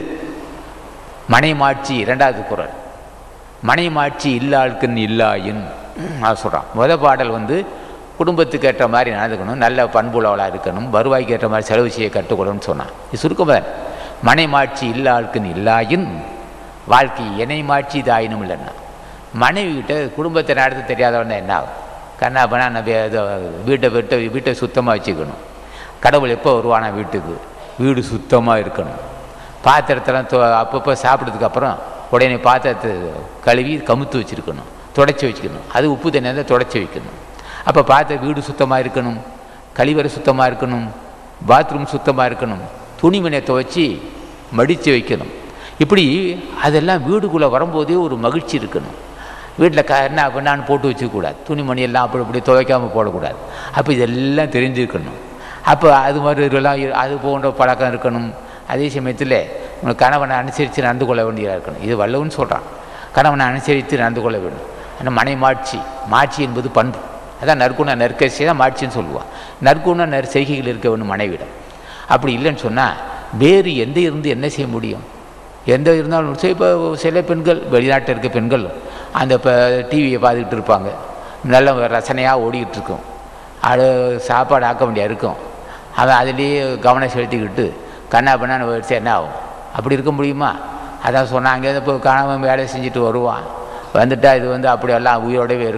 A: மனைமாட்சி இரண்டாவது குறள் மனைமாட்சி இல்லாளுக்குன்னு இல்லாயின் அது சொல்கிறான் முத பாடல் வந்து குடும்பத்துக்கு ஏற்ற மாதிரி நடந்துக்கணும் நல்ல பண்புள்ளவளாக இருக்கணும் வருவாய்க்கு ஏற்ற மாதிரி செலவு செய்ய கற்றுக்கொள்ளணும்னு சொன்னான் இது சுருக்கமாக மனைமாட்சி இல்லாளுக்குன்னு இல்லாயின் வாழ்க்கை இணைமாட்சி இதாயினும் இல்லைன்னா மனைவி கிட்ட குடும்பத்தை நடத்த தெரியாதவன் என்ன ஆகும் கண்ணா பண்ணா நம்ம ஏதோ வீட்டை விட்டு வீட்டை சுத்தமாக வச்சுக்கணும் கடவுள் எப்போ வருவானா வீட்டுக்கு வீடு சுத்தமாக இருக்கணும் பாத்திரத்தெல்லாம் தொ அப்பப்போ சாப்பிட்டதுக்கு அப்புறம் உடனே பாத்திரத்தை கழுவி கமுத்து வச்சுருக்கணும் தொடச்சி வச்சுக்கணும் அது உப்பு தண்ணியாக இருந்தால் தொடச்சி வைக்கணும் அப்போ பாத்திர வீடு சுத்தமாக இருக்கணும் கழிவறை சுத்தமாக இருக்கணும் பாத்ரூம் சுத்தமாக இருக்கணும் துணிமணியை துவைச்சி மடித்து வைக்கணும் இப்படி அதெல்லாம் வீடுக்குள்ளே வரும்போதே ஒரு மகிழ்ச்சி இருக்கணும் வீட்டில் க என்ன பண்ணான்னு போட்டு வச்சுக்கூடாது துணிமணி எல்லாம் அப்படி இப்படி துவைக்காமல் போடக்கூடாது அப்போ இதெல்லாம் தெரிஞ்சிருக்கணும் அப்போ அது மாதிரி இதெல்லாம் இரு- அது போன்ற பழக்கம் இருக்கணும் அதே சமயத்தில் உங்கள் கணவனை அனுசரித்து நடந்து கொள்ள வேண்டியதாக இருக்கணும் இது வல்லவன் சொல்கிறான் கணவனை அனுசரித்து நடந்து கொள்ள வேண்டும் ஆனால் மனை மாட்சி மாட்சி என்பது பண்பு அதான் நற்குண நற்கரிசி தான் மாட்சின்னு சொல்லுவான் நற்குண நற்செய்கைகள் இருக்க வேண்டும் மனைவிடம் அப்படி இல்லைன்னு சொன்னால் வேறு எந்த இருந்து என்ன செய்ய முடியும் எந்த இருந்தாலும் சரி இப்போ சில பெண்கள் வெளிநாட்டில் இருக்க பெண்கள் அந்த இப்போ டிவியை பார்த்துக்கிட்டு இருப்பாங்க நல்ல ரசனையாக ஓடிக்கிட்டு இருக்கும் அது சாப்பாடு ஆக்க வேண்டியா இருக்கும் அவன் அதுலேயே கவனம் செலுத்திக்கிட்டு கண்ணா பண்ணா வச்சு என்ன ஆகும் அப்படி இருக்க முடியுமா அதான் சொன்னாங்க இப்போ கணவன் வேலை செஞ்சுட்டு வருவான் வந்துட்டா இது வந்து அப்படியெல்லாம் உயிரோடவே இருக்கும்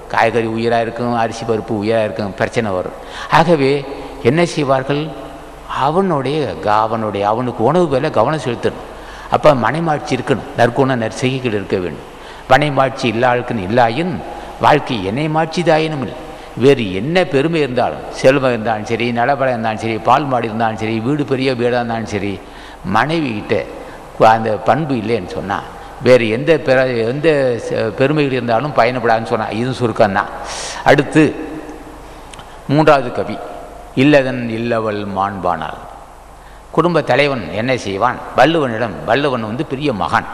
A: காய்கறி உயிராக இருக்கும் அரிசி பருப்பு உயிராக இருக்கும் பிரச்சனை வரும் ஆகவே என்ன செய்வார்கள் அவனுடைய க- அவனுடைய அவனுக்கு உணவு மேலே கவனம் செலுத்தணும் அப்போ மனைமாட்சி இருக்கணும் நற்குண நற்செய்கைகள் இருக்க வேண்டும் மனைமாட்சி இல்லாளுக்குன்னு இல்லாயின் வாழ்க்கை என்னை மாட்சிதாயினும் இல்லை வேறு என்ன பெருமை இருந்தாலும் செல்வம் இருந்தாலும் சரி நலபலம் இருந்தாலும் சரி பால் மாடு இருந்தாலும் சரி வீடு பெரிய வீடாக இருந்தாலும் சரி மனைவி கிட்ட கு- அந்த பண்பு இல்லைன்னு சொன்னால் வேறு எந்த பெற எந்த ச- பெருமைகள் இருந்தாலும் பயணப்படாதுன்னு சொன்னால் இதுவும் சுருக்கம்தான் அடுத்து மூன்றாவது கவி இல்லதன் இல்லவள் மாண்பானாள் குடும்ப தலைவன் என்ன செய்வான் வள்ளுவனிடம் வள்ளுவன் வந்து பெரிய மகான்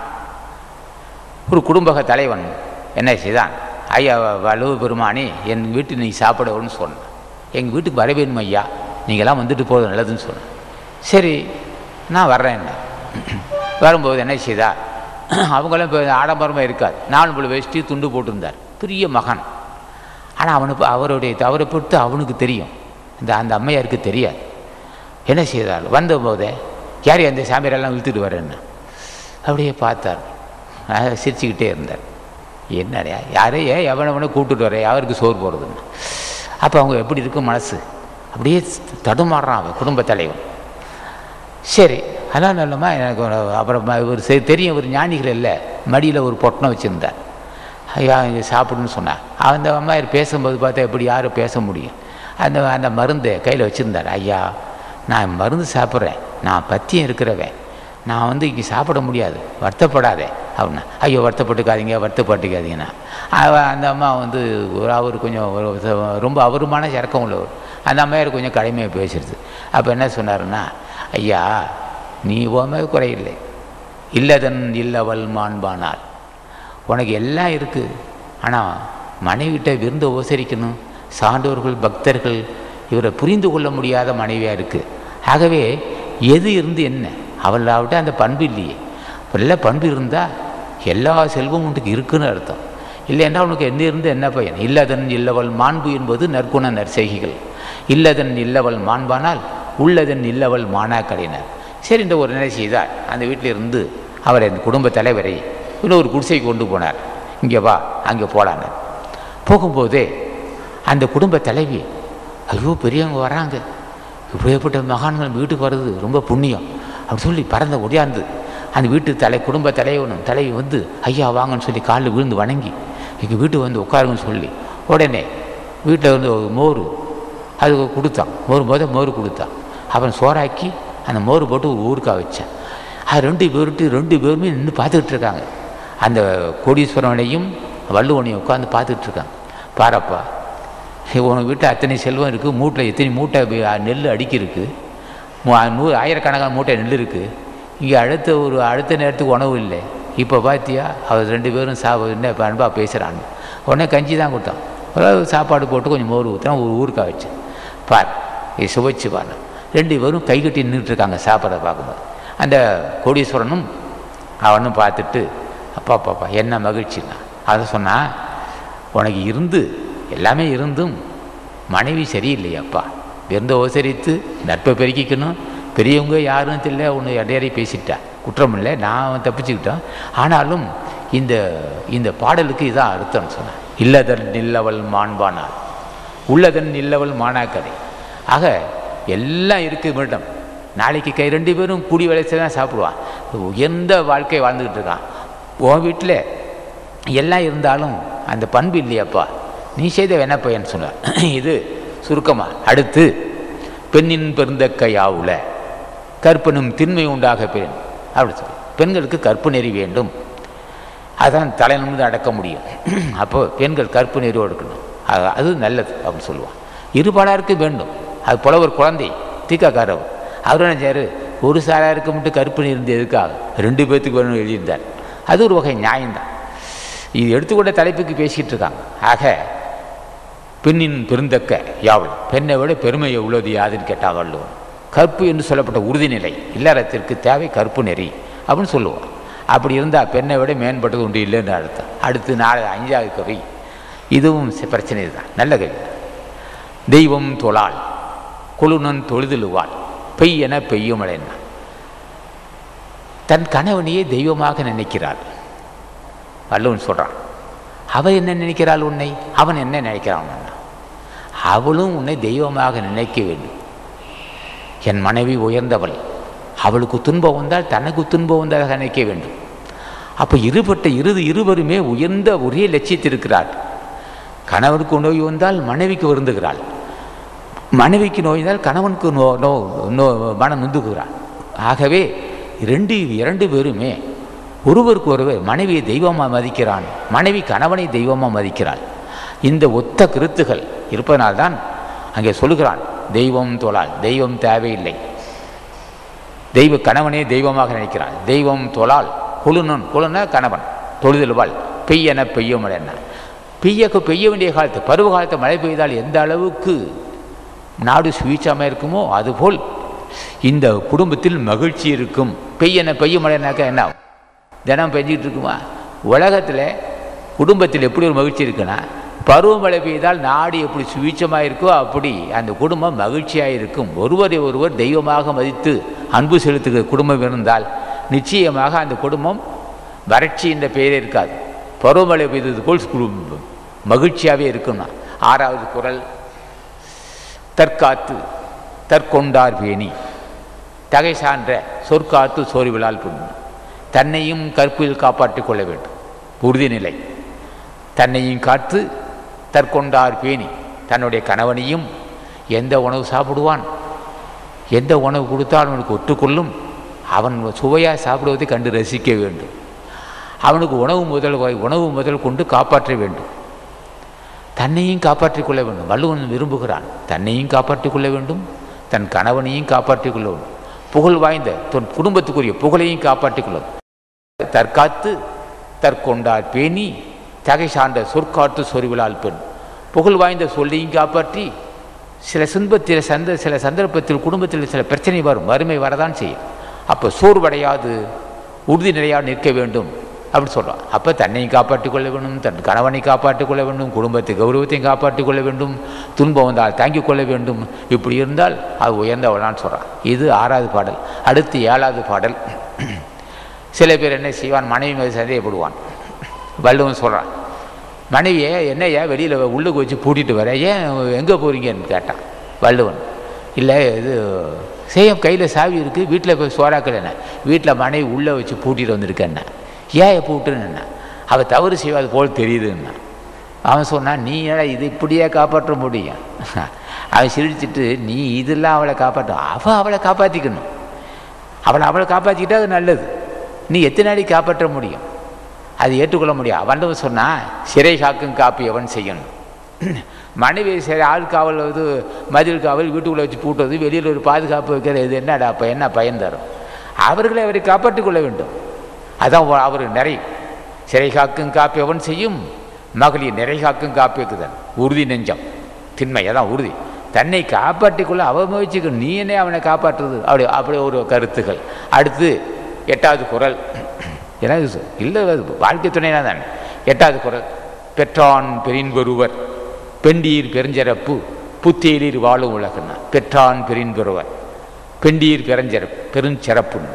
A: ஒரு குடும்பக தலைவன் என்ன செய்தான் ஐயா வலுவ பெருமானே என் வீட்டு நீ சாப்பிடணும்னு சொன்னான் எங்கள் வீட்டுக்கு வர வேணும் ஐயா நீங்களாம் வந்துட்டு போகிறது நல்லதுன்னு சொன்னேன் சரி நான் வர்றேன் வரும்போது என்ன செய்தா அவங்களும் இப்போ ஆடம்பரமாக இருக்காது நாலு போல வேஷ்டி துண்டு போட்டிருந்தார் பெரிய மகான் ஆனால் அவனுக்கு அவருடைய தவறை பொறுத்து அவனுக்கு தெரியும் இந்த அந்த அம்மையாருக்கு தெரியாது என்ன செய்தார் வந்தபோதே யார் அந்த சாமியாரெல்லாம் இழுத்துட்டு வரேன்னு அப்படியே பார்த்தார் அஹ் சிரிச்சுக்கிட்டே இருந்தார் என்னடா யாரே ஏன் எவனவனை கூப்பிட்டுட்டு வரேன் யாருக்கு சோறு போடுறதுன்னு அப்போ அவங்க எப்படி இருக்கும் மனசு அப்படியே தடுமாறுறான் அவன் குடும்ப தலைவன் சரி அதான் நல்லமா எனக்கு ஒரு- அப்புறம் இவர் சரி தெரியும் ஒரு ஞானிகள் இல்லை மடியில் ஒரு பொட்டணம் வச்சுருந்தார் ஐயா இங்கே சாப்பிடுன்னு சொன்னார் அந்த அம்மா பேசும்போது பார்த்தா எப்படி யாரும் பேச முடியும் அந்த அந்த மருந்தை கையில் வச்சுருந்தார் ஐயா நான் மருந்து சாப்பிட்றேன் நான் பத்தியம் இருக்கிறவன் நான் வந்து இங்கே சாப்பிட முடியாது வருத்தப்படாதே அப்படின்னா ஐயோ வருத்தப்பட்டுக்காதீங்க வருத்தப்பட்டுக்காதீங்கண்ணா அவ- அந்த அம்மா வந்து ஒரு அவர் கொஞ்சம் ஒரு ரொம்ப அவருமான இறக்கம் உள்ளவர் அந்த அம்மையார் கொஞ்சம் கடுமையாக பேசிடுது அப்போ என்ன சொன்னாருன்னா ஐயா நீ ஓமே குறையில்லை இல்லதன் இல்லவள் மாண்பானாள் உனக்கு எல்லாம் இருக்குது ஆனால் மனைவிட்ட விருந்து உபசரிக்கணும் சான்றோர்கள் பக்தர்கள் இவரை புரிந்து கொள்ள முடியாத மனைவியாக இருக்குது ஆகவே எது இருந்து என்ன அவளாவிட்ட அந்த பண்பு இல்லையே நல்ல பண்பு இருந்தால் எல்லா செல்வம் உனக்கு இருக்குன்னு அர்த்தம் இல்லைன்னா உனக்கு என்ன இருந்து என்ன பயன் இல்லதன் இல்லவள் மாண்பு என்பது நற்குண நற்செய்கைகள் இல்லதன் இல்லவள் மாண்பானால் உள்ளதன் இல்லவள் மானாக்கடையினர் சரி இந்த ஒரு நிலை செய்தார் அந்த வீட்டில் இருந்து அவர் அந்த குடும்ப தலைவரை இன்னொரு குடிசைக்கு கொண்டு போனார் இங்கே வா அங்கே போலான்னு போகும்போதே அந்த குடும்ப தலைவி ஐயோ பெரியவங்க வராங்க இப்படியேப்பட்ட மகான்கள் வீட்டுக்கு வர்றது ரொம்ப புண்ணியம் அப்படி சொல்லி பறந்த ஒடியாந்து அந்த வீட்டு தலை குடும்ப தலைவனும் தலைவி வந்து ஐயா வாங்கன்னு சொல்லி காலில் விழுந்து வணங்கி எங்கள் வீட்டுக்கு வந்து உட்காருங்கன்னு சொல்லி உடனே வீட்டில் வந்து ஒரு மோர் அது கொடுத்தான் மோர் முத மோர் கொடுத்தான் அப்புறம் சோறாக்கி அந்த மோர் போட்டு ஒரு ஊருக்காக வச்சேன் அது ரெண்டு பேருட்டு ரெண்டு பேருமே நின்று பார்த்துக்கிட்டு இருக்காங்க அந்த கோடீஸ்வரனையும் வள்ளுவனையும் உட்காந்து பார்த்துக்கிட்டு இருக்காங்க பாரப்பா உன் வீட்டில் அத்தனை செல்வம் இருக்குது மூட்டில் எத்தனை மூட்டை வி- நெல் அடுக்கியிருக்கு நூறு ஆயிரக்கணக்கான மூட்டை நெல் இருக்குது இங்கே அடுத்த ஒரு அடுத்த நேரத்துக்கு உணவு இல்லை இப்போ பார்த்தியா அவர் ரெண்டு பேரும் சா என்ன அன்பாக பேசுகிறாங்க உடனே கஞ்சி தான் கொடுத்தான் ஓரளவு சாப்பாடு போட்டு கொஞ்சம் மோர் ஊற்றினா ஒரு ஊருக்காக வச்சு பார் இது சுவைச்சு பார் ரெண்டு பேரும் கை கட்டி நின்றுட்டு இருக்காங்க சாப்பாடை பார்க்கும்போது அந்த கோடீஸ்வரனும் அவனும் பார்த்துட்டு அப்பா பாப்பா என்ன மகிழ்ச்சின்னா அதை சொன்னா உனக்கு இருந்து எல்லாமே இருந்தும் மனைவி சரியில்லையாப்பா விருந்த உபசரித்து நட்பை பெருக்கிக்கணும் பெரியவங்க யாரும் தெரியல ஒன்று இடையறி பேசிட்டா குற்றம் இல்லை நான் தப்பிச்சுக்கிட்டேன் ஆனாலும் இந்த இந்த பாடலுக்கு இதான் அர்த்தம்னு சொன்னேன் இல்லதன் நில்லவள் மாண்பானாள் உள்ளதன் நில்லவள் மானாக்கதை ஆக எல்லாம் இருக்கு மேடம் நாளைக்கு கை ரெண்டு பேரும் கூடி வேலை தான் சாப்பிடுவான் உயர்ந்த வாழ்க்கை வாழ்ந்துக்கிட்டு இருக்கான் உன் வீட்டில் எல்லாம் இருந்தாலும் அந்த பண்பு இல்லையாப்பா நீ செய்த என்ன பையன் சொன்னார் இது சுருக்கமா அடுத்து பெண்ணின் பெருந்தக்கையாவுல கற்பனும் திண்மை உண்டாக பெண் அப்படி சொல்லி பெண்களுக்கு கற்பு நெறி வேண்டும் அதான் தலை நிமிர்ந்து அடக்க முடியும் அப்போ பெண்கள் கற்பு நெறியோடு இருக்கணும் அது அது நல்லது அப்படின்னு சொல்லுவான் இருபாலாருக்கு வேண்டும் அது போல ஒரு குழந்தை தீக்காக்காரவர் அவர் என்ன செய்யாரு ஒரு சாராருக்கு மட்டும் கற்பு இருந்து எதுக்காக ரெண்டு பேர்த்துக்கு வேணும் எழுதியிருந்தார் அது ஒரு வகை நியாயம்தான் இது எடுத்துக்கொண்ட தலைப்புக்கு பேசிக்கிட்டு இருக்காங்க ஆக பெண்ணின் பெருந்தக்க யாவல் பெண்ணை விட பெருமையை உள்ளது யாதுன்னு கேட்டால் வள்ளுவன் கற்பு என்று சொல்லப்பட்ட உறுதிநிலை இல்லறத்திற்கு தேவை கற்பு நெறி அப்படின்னு சொல்லுவான் அப்படி இருந்தால் பெண்ணை விட மேம்பட்டது ஒன்று இல்லைன்னு அர்த்தம் அடுத்து நாலு அஞ்சாவது கவி இதுவும் சி- பிரச்சனை தான் நல்ல கவி தெய்வம் தொழாள் கொழுனன் தொழுதலுவாள் பெய் என பெய்யும் மழைன்னா தன் கணவனையே தெய்வமாக நினைக்கிறாள் வள்ளுவன் சொல்கிறான் அவள் என்ன நினைக்கிறாள் உன்னை அவன் என்ன நினைக்கிறான் உன்னை அவளும் உன்னை தெய்வமாக நினைக்க வேண்டும் என் மனைவி உயர்ந்தவள் அவளுக்கு துன்பம் வந்தால் தனக்கு துன்பம் வந்ததாக நினைக்க வேண்டும் அப்போ இருபட்ட இறுதி இருவருமே உயர்ந்த ஒரே லட்சியத்தில் இருக்கிறார் கணவனுக்கு நோய் வந்தால் மனைவிக்கு வருந்துகிறாள் மனைவிக்கு நோய் வந்தால் கணவனுக்கு நோ நோ நோ மனம் நொந்துகிறாள் ஆகவே ரெண்டு இரண்டு பேருமே ஒருவருக்கு ஒருவர் மனைவியை தெய்வமாக மதிக்கிறான் மனைவி கணவனை தெய்வமாக மதிக்கிறாள் இந்த ஒத்த கருத்துகள் இருப்பதனால்தான் அங்கே சொல்லுகிறான் தெய்வம் தொழால் தெய்வம் தேவையில்லை தெய்வ கணவனே தெய்வமாக நினைக்கிறான் தெய்வம் தொழால் குழுனன் குழுன கணவன் தொழுதல்வாள் பெய்யன பெய்ய மழைன்னா பெய்யக்கு பெய்ய வேண்டிய காலத்து பருவ காலத்து மழை பெய்தால் எந்த அளவுக்கு நாடு சுவீட்சமாக இருக்குமோ அதுபோல் இந்த குடும்பத்தில் மகிழ்ச்சி இருக்கும் பெய்யன பெய்ய மழைனாக்கா என்ன ஆகும்? தினம் பெஞ்சிக்கிட்டு இருக்குமா உலகத்தில் குடும்பத்தில் எப்படி ஒரு மகிழ்ச்சி இருக்குன்னா பருவமழை பெய்தால் நாடு எப்படி சுவீட்சமாக இருக்கோ அப்படி அந்த குடும்பம் மகிழ்ச்சியாக இருக்கும் ஒருவரை ஒருவர் தெய்வமாக மதித்து அன்பு செலுத்துகிற குடும்பம் இருந்தால் நிச்சயமாக அந்த குடும்பம் வறட்சி என்ற பெயரே இருக்காது பருவமழை பெய்தது போல் குடும்பம் மகிழ்ச்சியாகவே இருக்கும்னா ஆறாவது குரல் தற்காத்து தற்கொண்டார் பேணி தகை சான்ற சொற்காத்து சோர்விழால் புண்ணும் தன்னையும் கற்பில் காப்பாற்றிக் கொள்ள வேண்டும் உறுதிநிலை தன்னையும் காத்து தற்கொண்டார் பேணி தன்னுடைய கணவனையும் எந்த உணவு சாப்பிடுவான் எந்த உணவு கொடுத்தால் அவனுக்கு ஒற்றுக்கொள்ளும் அவன் சுவையாக சாப்பிடுவதை கண்டு ரசிக்க வேண்டும் அவனுக்கு உணவு முதல் உணவு முதல் கொண்டு காப்பாற்ற வேண்டும் தன்னையும் காப்பாற்றிக் கொள்ள வேண்டும் வள்ளுவன் விரும்புகிறான் தன்னையும் காப்பாற்றிக் கொள்ள வேண்டும் தன் கணவனையும் காப்பாற்றிக் கொள்ள வேண்டும் புகழ் வாய்ந்த தன் குடும்பத்துக்குரிய புகழையும் காப்பாற்றிக் கொள்ள வேண்டும். தற்காத்து தற்கொண்டார் பேணி தகை சார்ந்த சொற்காட்டு சொருவிலால் பெண் புகழ் வாய்ந்த சொல்லையும் காப்பாற்றி சில சின்பத்தில் சந்த சில சந்தர்ப்பத்தில் குடும்பத்தில் சில பிரச்சனை வரும் வறுமை வரதான் செய்யும் அப்போ சோர்வடையாது உறுதி நிலையாக நிற்க வேண்டும் அப்படி சொல்கிறான் அப்போ தன்னையும் காப்பாற்றிக் கொள்ள வேண்டும் தன் கணவனை காப்பாற்றிக் கொள்ள வேண்டும் குடும்பத்தை கௌரவத்தையும் காப்பாற்றிக் கொள்ள வேண்டும் துன்பம் வந்தால் தாங்கிக் கொள்ள வேண்டும் இப்படி இருந்தால் அது உயர்ந்தவளான்னு சொல்கிறான் இது ஆறாவது பாடல் அடுத்து ஏழாவது பாடல் சில பேர் என்ன செய்வான் மனைவி மீது சந்தேகப்படுவான் வள்ளுவன் சொல்கிறான் மனைவியை என்னையா வெளியில் உள்ளுக்கு வச்சு பூட்டிட்டு வர ஏன் எங்கே போகிறீங்கன்னு கேட்டான் வள்ளுவன் இல்லை இது சேயம் கையில் சாவி இருக்குது வீட்டில் போய் சோறாக்கல என்ன வீட்டில் மனைவி உள்ளே வச்சு பூட்டிட்டு வந்திருக்கேன்னா ஏன் பூட்டுன்னு அவள் தவறு செய்வாது போல் தெரியுதுன்னா அவன் சொன்னான் நீ ஏடா இது இப்படியே காப்பாற்ற முடியும் அவன் சிரிச்சிட்டு நீ இதெல்லாம் அவளை காப்பாற்ற அவள் அவளை காப்பாற்றிக்கணும் அவளை அவளை காப்பாற்றிக்கிட்டா அது நல்லது நீ எத்தனை நாளைக்கு காப்பாற்ற முடியும் அது ஏற்றுக்கொள்ள முடியும் அவன் சொன்னால் சிறை காக்கும் காப்பி எவன் செய்யணும் மனைவி சரி ஆள் காவல் இது மதில் காவல் வீட்டுக்குள்ளே வச்சு பூட்டுவது வெளியில் ஒரு பாதுகாப்பு வைக்கிறது இது என்னடா அப்போ என்ன பயன் தரும் அவர்களை அவரை காப்பாற்றிக் கொள்ள வேண்டும் அதான் அவர் நிறை சிறை காக்கும் காப்பி எவன் செய்யும் மகளிர் நிறை காக்கும் காப்பி இருக்குதன் உறுதி நெஞ்சம் திண்மை அதான் உறுதி தன்னை காப்பாற்றிக்கொள்ள அவன் முயற்சிக்கணும் நீ என்ன அவனை காப்பாற்றுறது அப்படி அப்படி ஒரு கருத்துக்கள் அடுத்து எட்டாவது குரல் ஏன்னா இது இல்லை அது வாழ்க்கை துணைனா தான் எட்டாவது குரல் பெற்றான் பெரின்பொருவர் பெண்டீர் பெருஞ்சிறப்பு புத்தேலீர் வாழும் உலகன்னா பெற்றான் பெரின்பொருவர் பெண்டீர் பெருஞ்சிறப்பு பெருஞ்சிறப்புன்னு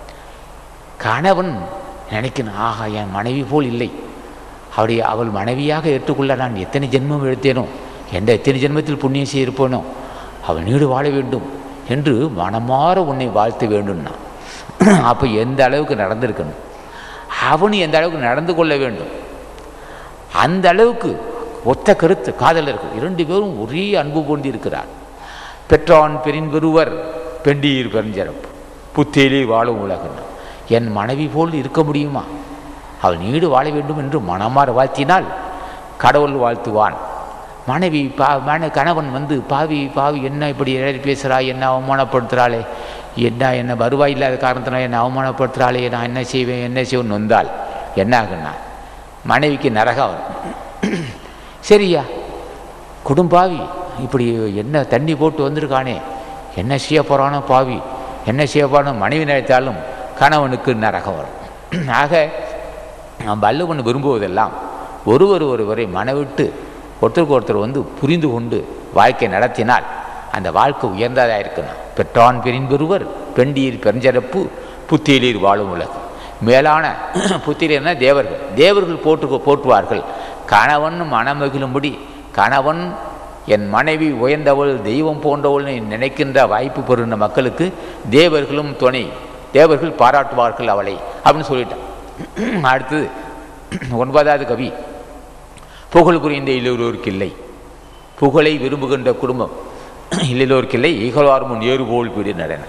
A: கணவன் நினைக்கணும் ஆகா என் மனைவி போல் இல்லை அவருடைய அவள் மனைவியாக ஏற்றுக்கொள்ள நான் எத்தனை ஜென்மம் எடுத்தேனோ எந்த எத்தனை ஜென்மத்தில் புண்ணியம் செய்திருப்பேனோ அவள் நீடு வாழ வேண்டும் என்று மனமாற உன்னை வாழ்த்த வேண்டும்னா அப்போ எந்த அளவுக்கு நடந்திருக்கணும் அவனும் எந்த அளவுக்கு நடந்து கொள்ள வேண்டும் அந்த அளவுக்கு ஒத்த கருத்து காதலர்கள் இரண்டு பேரும் ஒரே அன்பு கொண்டு இருக்கிறார் பெற்றான் பெருவர் பெண்டீர் பெருஞ்சிறப்பு புத்தேலி வாழும் உலகம் என் மனைவி போல் இருக்க முடியுமா அவள் நீடு வாழ வேண்டும் என்று மனமாற வாழ்த்தினால் கடவுள் வாழ்த்துவான் மனைவி பா மன கணவன் வந்து பாவி பாவி என்ன இப்படி எழுதி பேசுகிறா என்ன அவமானப்படுத்துகிறாளே என்ன என்ன வருவாய் இல்லாத காரணத்தினால என்னை அவமானப்படுத்துகிறாளே நான் என்ன செய்வேன் என்ன செய்வேன் நொந்தால் என்ன ஆகுன்னா மனைவிக்கு நரகம் வரும் சரியா குடும்பாவி இப்படி என்ன தண்ணி போட்டு வந்திருக்கானே என்ன செய்ய போகிறானோ பாவி என்ன செய்ய போகிறானோ மனைவி நினைத்தாலும் கணவனுக்கு நரகம் வரும் ஆக நாம் வள்ளுவன் விரும்புவதெல்லாம் ஒருவர் ஒருவரை மனவிட்டு ஒருத்தருக்கு ஒருத்தர் வந்து புரிந்து கொண்டு வாழ்க்கை நடத்தினால் அந்த வாழ்க்கை உயர்ந்ததாக இருக்கணும் பெற்றான் பெரின்பெருவர் பெண்டீர் பெருஞ்சிறப்பு புத்தியலீர் வாழும் உலகம் மேலான புத்திரன்னா தேவர்கள் தேவர்கள் போட்டு போற்றுவார்கள் கணவன் மனமகிழும்படி கணவன் என் மனைவி உயர்ந்தவள் தெய்வம் போன்றவள் நினைக்கின்ற வாய்ப்பு பெறுகின்ற மக்களுக்கு தேவர்களும் துணை தேவர்கள் பாராட்டுவார்கள் அவளை அப்படின்னு சொல்லிட்டான் அடுத்தது ஒன்பதாவது கவி புகழ் புரிந்த இல்லோருக்கு இல்லை புகழை விரும்புகின்ற குடும்பம் இல்லோருக்கு இல்லை ஈகழ்வார் முன் ஏறுபோல் வீடு நடன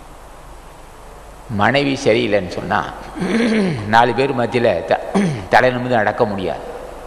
A: மனைவி சரியில்லைன்னு சொன்னால் நாலு பேர் மத்தியில் த தலை நிமிந்து நடக்க முடியாது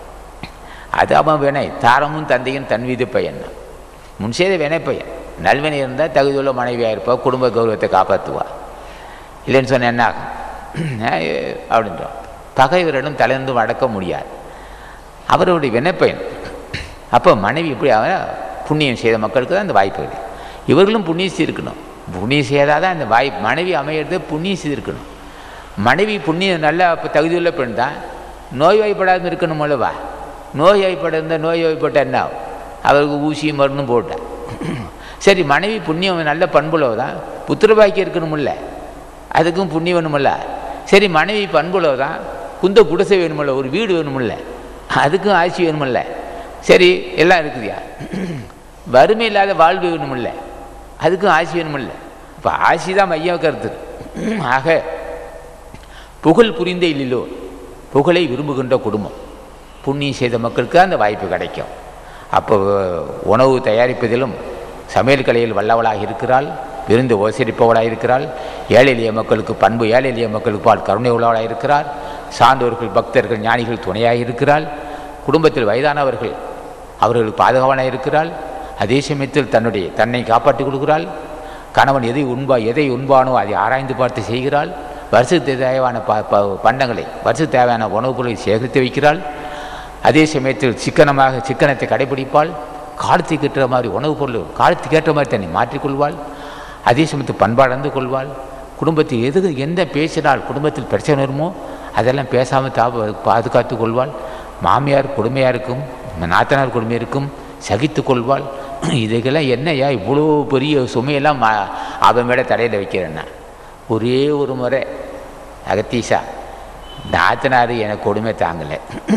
A: அது அவன் வினை தாரமும் தந்தையும் தன் மீது பையன் முன் செய்த வினை பையன் நல்வினை இருந்தால் தகுதியுள்ள மனைவியாக இருப்பா குடும்ப கௌரவத்தை காப்பாற்றுவா இல்லைன்னு சொன்ன என்ன ஆகும் அப்படின்றோம் பகைவரிடம் தலைந்து அடக்க முடியாது அவருடைய வினைப்பயன் அப்போ மனைவி இப்படி அவ புண்ணியம் செய்த மக்களுக்கு தான் அந்த வாய்ப்பு இருக்குது இவர்களும் புண்ணியம் செய்திருக்கணும் புண்ணியம் செய்தால் தான் அந்த வாய்ப்பு மனைவி அமையிறது புண்ணியம் செய்திருக்கணும் மனைவி புண்ணியம் நல்ல இப்போ தகுதியுள்ள பெண் தான் நோய்வாய்ப்படாமல் இருக்கணும் அல்லவா நோய்வாய்ப்பட இருந்தால் நோய்வாய்ப்பட்ட என்ன ஆகும் அவருக்கு ஊசியும் மருந்தும் போட்டேன் சரி மனைவி புண்ணியம் நல்ல பண்புலவு தான் புத்திரபாக்கி இருக்கணுமில்ல அதுக்கும் புண்ணியம் வேணுமில்ல சரி மனைவி பண்புலவு தான் குந்த குடிசை வேணுமில்ல ஒரு வீடு வேணுமில்ல அதுக்கும் ஆட்சி வேணுமில்ல சரி எல்லாம் இருக்குதுயா வறுமை இல்லாத வாழ்வு வேணுமில்ல அதுக்கும் ஆட்சி வேணுமில்ல இப்போ ஆட்சி தான் மைய கருத்து ஆக புகழ் புரிந்த இல்லிலோ புகழை விரும்புகின்ற குடும்பம் புண்ணியம் செய்த மக்களுக்கு அந்த வாய்ப்பு கிடைக்கும் அப்போ உணவு தயாரிப்பதிலும் சமையல் கலையில் வல்லவளாக இருக்கிறாள் விருந்து உபசரிப்பவளாக இருக்கிறாள் ஏழை எளிய மக்களுக்கு பண்பு ஏழை எளிய மக்களுக்கு பால் கருணை உள்ளவளாக இருக்கிறார் சான்றோர்கள் பக்தர்கள் ஞானிகள் துணையாக இருக்கிறாள் குடும்பத்தில் வயதானவர்கள் அவர்களுக்கு பாதுகாவலாக இருக்கிறாள் அதே சமயத்தில் தன்னுடைய தன்னை காப்பாற்றிக் கொடுக்கிறாள் கணவன் எதை உண்பா எதை உண்பானோ அதை ஆராய்ந்து பார்த்து செய்கிறாள் வருஷத்துக்கு தேவையான ப ப- பண்டங்களை வருஷத்துக்கு தேவையான உணவுப் பொருளை சேகரித்து வைக்கிறாள் அதே சமயத்தில் சிக்கனமாக சிக்கனத்தை கடைபிடிப்பாள் காலத்துக்கு ஏற்ற மாதிரி உணவுப் பொருள் காலத்துக்கு ஏற்ற மாதிரி தன்னை மாற்றிக்கொள்வாள் அதே சமயத்தில் பண்பாடந்து கொள்வாள் குடும்பத்தில் எது எந்த பேசினால் குடும்பத்தில் பிரச்சனை வருமோ அதெல்லாம் பேசாமல் தா பாதுகாத்து கொள்வாள் மாமியார் கொடுமையாருக்கும் நாத்தனார் கொடுமையிருக்கும் சகித்து கொள்வாள் இதுக்கெல்லாம் என்னய்யா இவ்வளோ பெரிய சுமையெல்லாம் மா- அவன் மேலே தடையில் வைக்கிறேன்னா ஒரே ஒரு முறை அகத்தீஷா நாத்தனார் எனக்கு கொடுமை தாங்கலை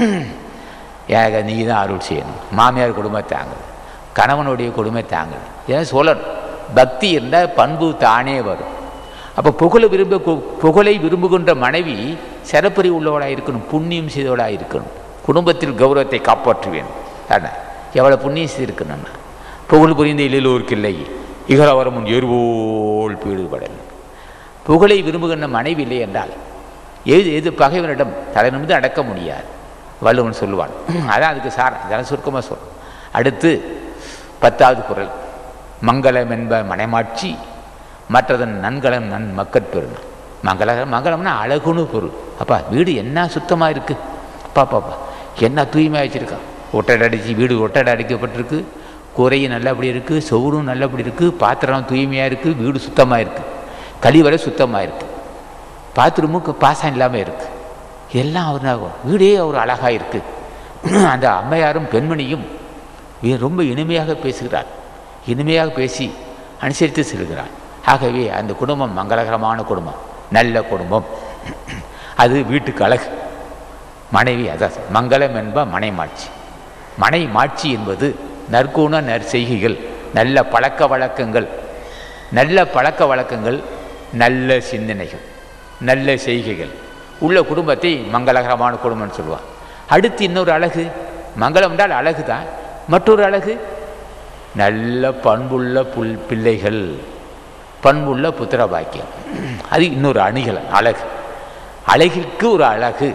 A: எனக்கு நீ தான் அருள் செய்யணும் மாமியார் கொடுமை தாங்கலை கணவனுடைய கொடுமை தாங்கலை ஏன் சொல்லணும் பக்தி இருந்தால் பண்பு தானே வரும் அப்போ புகழை விரும்ப கு- புகழை விரும்புகின்ற மனைவி சிறப்பறி உள்ளவளாக இருக்கணும் புண்ணியம் செய்தவளாக இருக்கணும் குடும்பத்தில் கௌரவத்தை காப்பாற்றுவேன் அதான் எவ்வளோ புண்ணியம் செய்திருக்கணும்னா புகழ் புரிந்த இல்லோருக்கு இல்லை இகலவரம் முன் எருவோல் பீடுபடல் புகழை விரும்புகின்ற மனைவி இல்லை என்றால் எது எது பகைவனிடம் தலை நிமிர்ந்து அடக்க முடியாது வள்ளுவன் சொல்லுவான் அதான் அதுக்கு சாரம் இதெல்லாம் சுருக்கமாக சொல் அடுத்து பத்தாவது குறள் மங்களம் என்ப மனைமாட்சி மற்றதன் நன்கலம் நன் மக்கட்பெருமை மங்கள மங்களம்னா அழகுன்னு பொருள் அப்பா வீடு என்ன சுத்தமாக இருக்குது அப்பா பாப்பா என்ன தூய்மையாக வச்சுருக்கான் ஒட்டடை அடித்து வீடு ஒட்டடை அடிக்கப்பட்டிருக்கு கூரையும் நல்லபடி இருக்குது சவுரும் நல்லபடி இருக்குது பாத்திரம் தூய்மையாக இருக்குது வீடு சுத்தமாக இருக்குது கழிவறை சுத்தமாக இருக்குது பாத்ரூமுக்கு பாசம் இல்லாமல் இருக்குது எல்லாம் அவர் நா- வீடே அவர் அழகாக இருக்குது அந்த அம்மையாரும் பெண்மணியும் வி- ரொம்ப இனிமையாக பேசுகிறார் இனிமையாக பேசி அனுசரித்து செல்கிறார் ஆகவே அந்த குடும்பம் மங்களகரமான குடும்பம் நல்ல குடும்பம் அது வீட்டுக்கு அழகு மனைவி அதான் மங்களம் என்ப மனைமாட்சி மனை மாட்சி என்பது நற்குண நற்செய்கைகள் நல்ல பழக்க வழக்கங்கள் நல்ல பழக்க வழக்கங்கள் நல்ல சிந்தனைகள் நல்ல செய்கைகள் உள்ள குடும்பத்தை மங்களகரமான குடும்பம்னு சொல்லுவான் அடுத்து இன்னொரு அழகு மங்களம் என்றால் அழகு தான் மற்றொரு அழகு நல்ல பண்புள்ள புல் பிள்ளைகள் பண்புள்ள புத்திர பாக்கியம் அது இன்னொரு அணிகள் அழகு அழகிற்கு ஒரு அழகு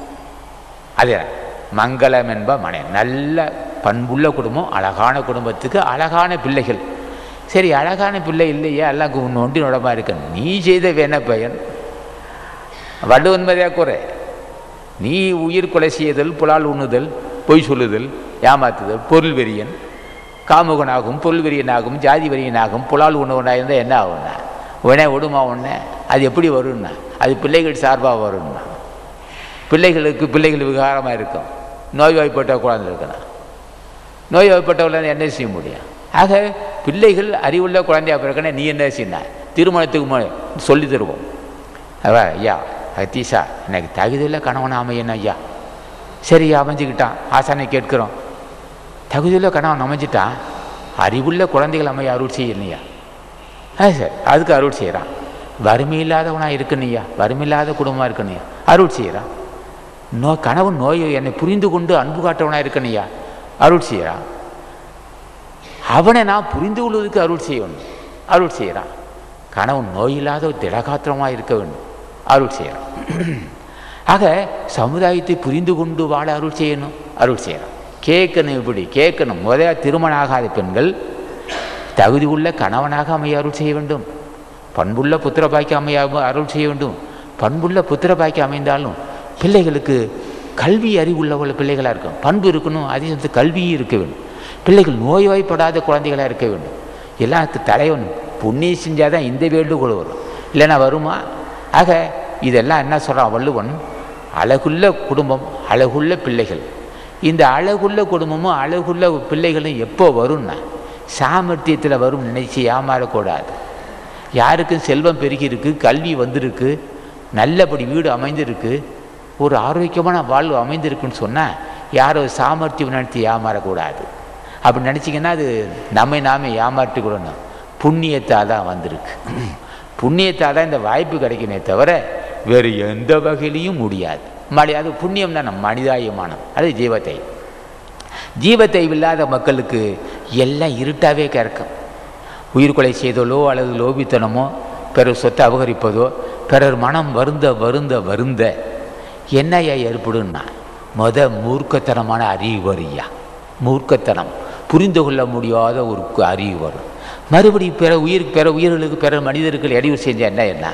A: அது மங்களம் என்ப மனை நல்ல பண்புள்ள குடும்பம் அழகான குடும்பத்துக்கு அழகான பிள்ளைகள் சரி அழகான பிள்ளை இல்லையே எல்லாம் ஒன்றி நொடமா இருக்க நீ செய்த வேண பயன் வள்ளுவன்மதியாக குறை நீ உயிர் கொலை செய்தல் புலால் உண்ணுதல் பொய் சொல்லுதல் ஏமாத்துதல் பொருள் வெறியன் காமுகனாகும் பொருள் வெறியனாகும் ஜாதி வெறியனாகும் புலால் உணவனாக இருந்தால் என்ன ஆகும்னா உடனே விடுமா உடனே அது எப்படி வரும்னா அது பிள்ளைகள் சார்பாக வரும்னா பிள்ளைகளுக்கு பிள்ளைகள் விகாரமாக இருக்கும் நோய்வாய்ப்பட்ட குழந்தை இருக்கணும் நோய்வாய்ப்பட்டவர்கள் என்ன செய்ய முடியும் ஆக பிள்ளைகள் அறிவுள்ள குழந்தையா பிறக்கணும் நீ என்ன செய்யணும் திருமணத்துக்கு முன்னாடி சொல்லி தருவோம் அவ ஐயா அத்தீஷா எனக்கு தகுதியில் கணவன் அமையணும் ஐயா சரி அமைஞ்சுக்கிட்டான் ஆசானை கேட்கிறோம் தகுதியுள்ள கணவன் அமைஞ்சிட்டான் அறிவுள்ள குழந்தைகள் அமைய அருள் செய்யலையா ஆ சார் அதுக்கு அருள் செய்கிறான் வறுமை இல்லாதவனாக இருக்கணுயா வறுமை இல்லாத குடும்பமாக இருக்கணுயா அருள் செய்கிறான் நோ கணவன் நோயை என்னை புரிந்து கொண்டு அன்பு காட்டவனாக இருக்கணுயா அருள் செய்கிறான் அவனை நான் புரிந்து கொள்வதற்கு அருள் செய்யணும் அருள் செய்கிறான் கணவன் நோயில்லாத திடகாத்திரமாக இருக்க வேண்டும் அருள் செய்கிறான் ஆக சமுதாயத்தை புரிந்து கொண்டு வாழ அருள் செய்யணும் அருள் செய்கிறான் கேட்கணும் இப்படி கேட்கணும் முதல் திருமணம் ஆகாத பெண்கள் தகுதி உள்ள கணவனாக அமைய அருள் செய்ய வேண்டும் பண்புள்ள புத்திர பாய்க்கு அமைய அருள் செய்ய வேண்டும் பண்புள்ள புத்திர பாய்க்கு அமைந்தாலும் பிள்ளைகளுக்கு கல்வி அறிவுள்ள பிள்ளைகளாக இருக்கும் பண்பு இருக்கணும் அதே சமயத்தில் கல்வியும் இருக்க வேண்டும் பிள்ளைகள் நோய்வாய்ப்படாத குழந்தைகளாக இருக்க வேண்டும் எல்லாத்துக்கு தலைவன் புண்ணியம் செஞ்சால் தான் இந்த வேண்டுகோள் வரும் இல்லைன்னா வருமா ஆக இதெல்லாம் என்ன சொல்கிறான் வள்ளுவன் அழகுள்ள குடும்பம் அழகுள்ள பிள்ளைகள் இந்த அழகுள்ள குடும்பமும் அழகுள்ள பிள்ளைகளும் எப்போ வரும்னா சாமர்த்தியத்தில் வரும் நினைச்சு ஏமாறக்கூடாது யாருக்கும் செல்வம் பெருகி இருக்கு கல்வி வந்திருக்கு நல்லபடி வீடு அமைந்திருக்கு ஒரு ஆரோக்கியமான வாழ்வு அமைந்திருக்குன்னு சொன்னால் யாரோ சாமர்த்தியம் நினைத்து ஏமாறக்கூடாது அப்படி நினச்சிங்கன்னா அது நம்மை நாமே ஏமாற்றிக்கூடணும் புண்ணியத்தால் தான் வந்திருக்கு புண்ணியத்தால் தான் இந்த வாய்ப்பு கிடைக்குமே தவிர வேறு எந்த வகையிலையும் முடியாது மடி அது புண்ணியம் தான் மனிதாயமானம் அது ஜீவத்தை ஜீவத்தை இல்லாத மக்களுக்கு எல்லாம் இருட்டாகவே கிடக்கும் உயிர்கொலை செய்தலோ அல்லது லோபித்தனமோ பிறர் சொத்தை அபகரிப்பதோ பிறர் மனம் வருந்த வருந்த வருந்த என்னையா ஏற்படுன்னா மொத மூர்க்கத்தனமான அறிவு வரியா மூர்க்கத்தனம் புரிந்து கொள்ள முடியாத ஒரு அறிவு வரும் மறுபடி பிற உயிர் பிற உயிர்களுக்கு பிற மனிதர்கள் இடையூறு செஞ்சால் என்ன என்ன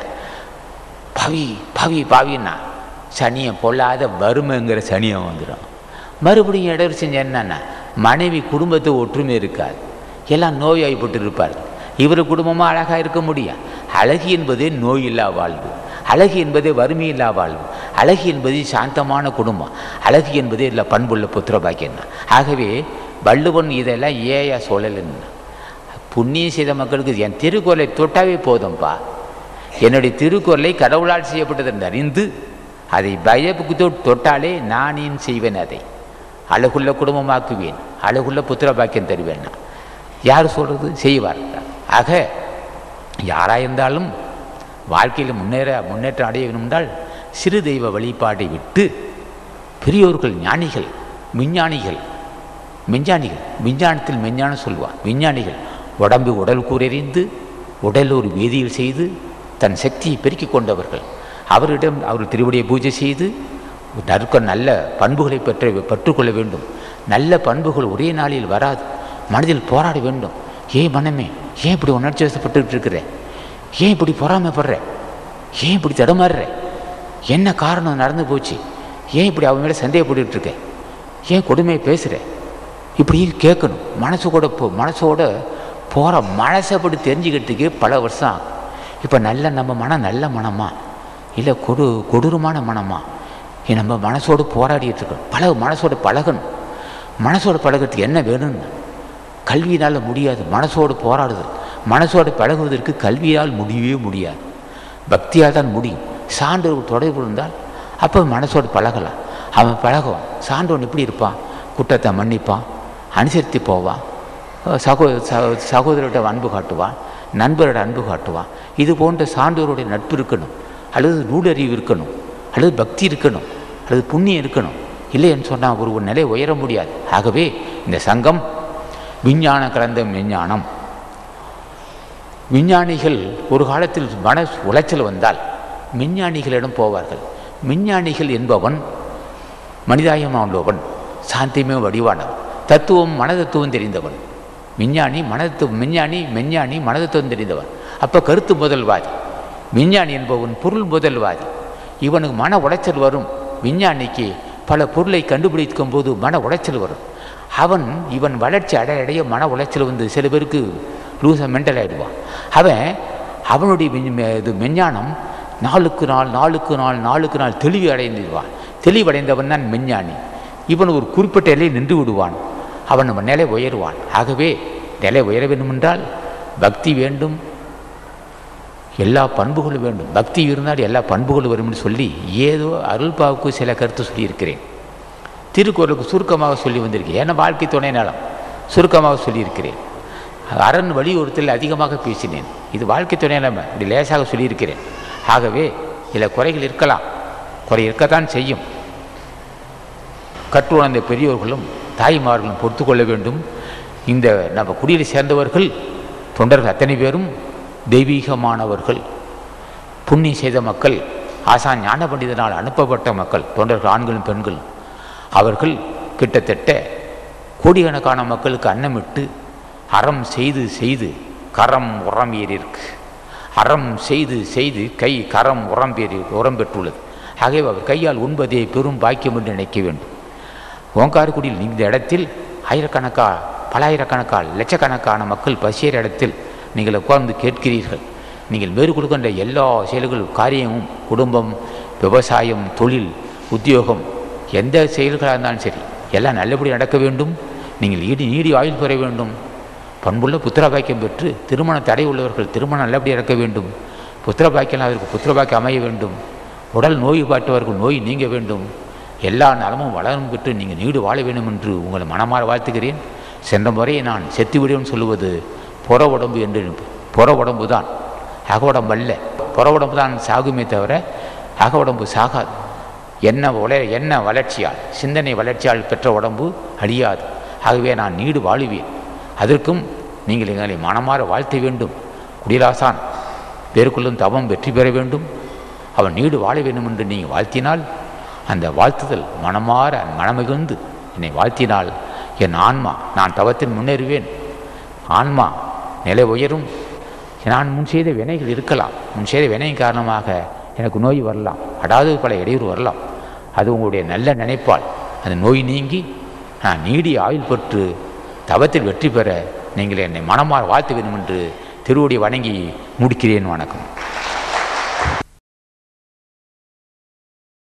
A: பவி பவி பாவின்னா சனியை பொல்லாத வறுமைங்கிற சனியை வந்துடும் மறுபடியும் இடையூறு செஞ்ச என்னன்னா மனைவி குடும்பத்தை ஒற்றுமை இருக்காது எல்லாம் நோய்வாய்ப்பட்டு இருப்பார்கள் இவர் குடும்பமாக அழகாக இருக்க முடியும் அழகு என்பதே நோய் இல்லா வாழ்வு அழகு என்பதே வறுமை இல்லா வாழ்வு அழகு என்பது சாந்தமான குடும்பம் அழகு என்பதே இல்லை பண்புள்ள புத்திர பாக்கியம் தான் ஆகவே வள்ளுவன் இதெல்லாம் ஏயா சொல்லலைன்னு புண்ணியம் செய்த மக்களுக்கு என் திருக்குறளை தொட்டாவே போதும்பா என்னுடைய திருக்குறளை கடவுளால் செய்யப்பட்டது என்று அறிந்து அதை பயப்புக்கு தொட்டாலே நானேன் செய்வேன் அதை அழகுள்ள குடும்பமாக்குவேன் அழகுள்ள புத்திர பாக்கியம் தருவேன் நான் யார் சொல்கிறது செய்வார் ஆக யாராக இருந்தாலும் வாழ்க்கையில் முன்னேற முன்னேற்றம் அடைய வேண்டும் என்றால் சிறு தெய்வ வழிபாட்டை விட்டு பெரியோர்கள் ஞானிகள் விஞ்ஞானிகள் விஞ்ஞானிகள் விஞ்ஞானத்தில் விஞ்ஞானம் சொல்லுவார் விஞ்ஞானிகள் உடம்பு உடல் கூறறிந்து உடல் ஒரு வேதியில் செய்து தன் சக்தியை பெருக்கிக் கொண்டவர்கள் அவரிடம் அவர் திருவடியை பூஜை செய்து நற்க நல்ல பண்புகளை பெற்ற பெற்றுக்கொள்ள வேண்டும் நல்ல பண்புகள் ஒரே நாளில் வராது மனதில் போராட வேண்டும் ஏன் மனமே ஏன் இப்படி உணர்ச்சி வசப்பட்டுக்கிட்டு இருக்கிற ஏன் இப்படி பொறாமைப்படுற ஏன் இப்படி தடுமாறுற என்ன காரணம் நடந்து போச்சு ஏன் இப்படி அவன் மேலே சந்தேகப்பட்டுக்கிட்டு இருக்க ஏன் கொடுமையை பேசுகிற இப்படி கேட்கணும் மனசு கூட போ மனசோட போகிற மனசை அப்படி தெரிஞ்சுக்கிறதுக்கே பல வருஷம் ஆகும் இப்போ நல்ல நம்ம மனம் நல்ல மனமா இல்லை கொடு கொடூரமான மனமா நம்ம மனசோடு போராடிட்டு இருக்கணும் பழக மனசோட பழகணும் மனசோட பழகிறதுக்கு என்ன வேணும்னு கல்வியினால் முடியாது மனசோடு போராடுதல் மனசோடு பழகுவதற்கு கல்வியால் முடியவே முடியாது பக்தியால் தான் முடியும் சான்றோர் தொடர்பு இருந்தால் அப்போ மனசோடு பழகலாம் அவன் பழகுவான் சான்றோன் எப்படி இருப்பான் குற்றத்தை மன்னிப்பான் அனுசரித்து போவான் சகோ சகோதரோட அன்பு காட்டுவான் நண்பரோட அன்பு காட்டுவான் இது போன்ற சான்றோருடைய நட்பு இருக்கணும் அல்லது நூலறிவு இருக்கணும் அல்லது பக்தி இருக்கணும் அல்லது புண்ணியம் இருக்கணும் இல்லைன்னு சொன்னால் ஒரு ஒரு நிலை உயர முடியாது ஆகவே இந்த சங்கம் விஞ்ஞான கலந்த விஞ்ஞானம் விஞ்ஞானிகள் ஒரு காலத்தில் மன உளைச்சல் வந்தால் விஞ்ஞானிகளிடம் போவார்கள் விஞ்ஞானிகள் என்பவன் மனிதாயமாக உள்ளவன் சாந்தியமே வடிவானவன் தத்துவம் மனதத்துவம் தெரிந்தவன் விஞ்ஞானி மனதத்துவம் விஞ்ஞானி மெஞ்ஞானி மனதத்துவம் தெரிந்தவன் அப்போ கருத்து முதல்வாதி விஞ்ஞானி என்பவன் பொருள் முதல்வாதி இவனுக்கு மன உளைச்சல் வரும் விஞ்ஞானிக்கு பல பொருளை கண்டுபிடிக்கும் போது மன உளைச்சல் வரும் அவன் இவன் வளர்ச்சி அடைய அடைய மன உளைச்சல் வந்து சில பேருக்கு லூச மென்டல் ஆகிடுவான் அவன் அவனுடைய இது மெஞ்ஞானம் நாளுக்கு நாள் நாளுக்கு நாள் நாளுக்கு நாள் தெளிவு அடைந்துடுவான் தெளிவடைந்தவன் தான் மெஞ்ஞானி இவன் ஒரு குறிப்பிட்ட நிலையை நின்று விடுவான் அவன் நம்ம நிலை உயருவான் ஆகவே நிலை உயர வேண்டுமென்றால் பக்தி வேண்டும் எல்லா பண்புகளும் வேண்டும் பக்தி இருந்தால் எல்லா பண்புகளும் வரும்னு சொல்லி ஏதோ அருள்பாவுக்கு சில கருத்து சொல்லியிருக்கிறேன் திருக்குறளுக்கு சுருக்கமாக சொல்லி வந்திருக்கேன் ஏன்னா வாழ்க்கை துணை நலம் சுருக்கமாக சொல்லியிருக்கிறேன் அரண் வலியுறுத்தல் அதிகமாக பேசினேன் இது வாழ்க்கை துணை நலம் இப்படி லேசாக சொல்லியிருக்கிறேன் ஆகவே இதில் குறைகள் இருக்கலாம் குறை இருக்கத்தான் செய்யும் கற்றுணர்ந்த பெரியோர்களும் தாய்மார்களும் பொறுத்து கொள்ள வேண்டும் இந்த நம்ம குடியில் சேர்ந்தவர்கள் தொண்டர்கள் அத்தனை பேரும் தெய்வீகமானவர்கள் புண்ணியம் செய்த மக்கள் ஆசான் ஞான பண்டிதனால் அனுப்பப்பட்ட மக்கள் தொண்டர்கள் ஆண்களும் பெண்களும் அவர்கள் கிட்டத்தட்ட கோடிக்கணக்கான மக்களுக்கு அன்னமிட்டு அறம் செய்து செய்து கரம் உரம் ஏறியிருக்கு அறம் செய்து செய்து கை கரம் உரம் பெறி உரம் பெற்றுள்ளது ஆகவே அவர் கையால் உண்பதே பெரும் பாக்கியம் என்று நினைக்க வேண்டும் ஓங்காரக்குடியில் இந்த இடத்தில் ஆயிரக்கணக்கா பலாயிரக்கணக்கால் லட்சக்கணக்கான மக்கள் பசியற இடத்தில் நீங்கள் உட்கார்ந்து கேட்கிறீர்கள் நீங்கள் மேற்கொள்கின்ற எல்லா செயல்கள் காரியமும் குடும்பம் விவசாயம் தொழில் உத்தியோகம் எந்த செயல்களாக இருந்தாலும் சரி எல்லாம் நல்லபடி நடக்க வேண்டும் நீங்கள் ஈடி நீடி ஆயுள் பெற வேண்டும் பண்புள்ள புத்திர பாக்கியம் பெற்று திருமண தடை உள்ளவர்கள் திருமணம் நல்லபடி நடக்க வேண்டும் புத்திர பாக்கியம் அதற்கு புத்திர பாக்கியம் அமைய வேண்டும் உடல் நோய் பாட்டவர்கள் நோய் நீங்க வேண்டும் எல்லா நலமும் வளரும் பெற்று நீங்கள் நீடு வாழ வேண்டும் என்று உங்களை மனமாற வாழ்த்துகிறேன் சென்ற முறை நான் செத்து விடுவேன் சொல்லுவது புற உடம்பு என்று புற உடம்பு தான் அக உடம்பு அல்ல புற உடம்பு தான் சாகுமே தவிர அக உடம்பு சாகாது என்ன உல என்ன வளர்ச்சியால் சிந்தனை வளர்ச்சியால் பெற்ற உடம்பு அழியாது ஆகவே நான் நீடு வாழுவேன் அதற்கும் நீங்கள் எங்களை மனமாற வாழ்த்த வேண்டும் குடிலாசான் பேருக்குள்ளும் தவம் வெற்றி பெற வேண்டும் அவன் நீடு வாழ வேண்டும் என்று நீங்கள் வாழ்த்தினால் அந்த வாழ்த்துதல் மனமாற மனமிகுந்து என்னை வாழ்த்தினால் என் ஆன்மா நான் தவத்தில் முன்னேறுவேன் ஆன்மா நிலை உயரும் நான் முன் செய்த வினைகள் இருக்கலாம் முன் செய்த வினையின் காரணமாக எனக்கு நோய் வரலாம் அடாது பல இடையூறு வரலாம் அது உங்களுடைய நல்ல நினைப்பால் அந்த நோய் நீங்கி நான் நீடிய ஆயுள் பெற்று தவத்தில் வெற்றி பெற நீங்கள் என்னை மனமாற வாழ்த்த வேண்டும் என்று திருவடி வணங்கி முடிக்கிறேன் வணக்கம்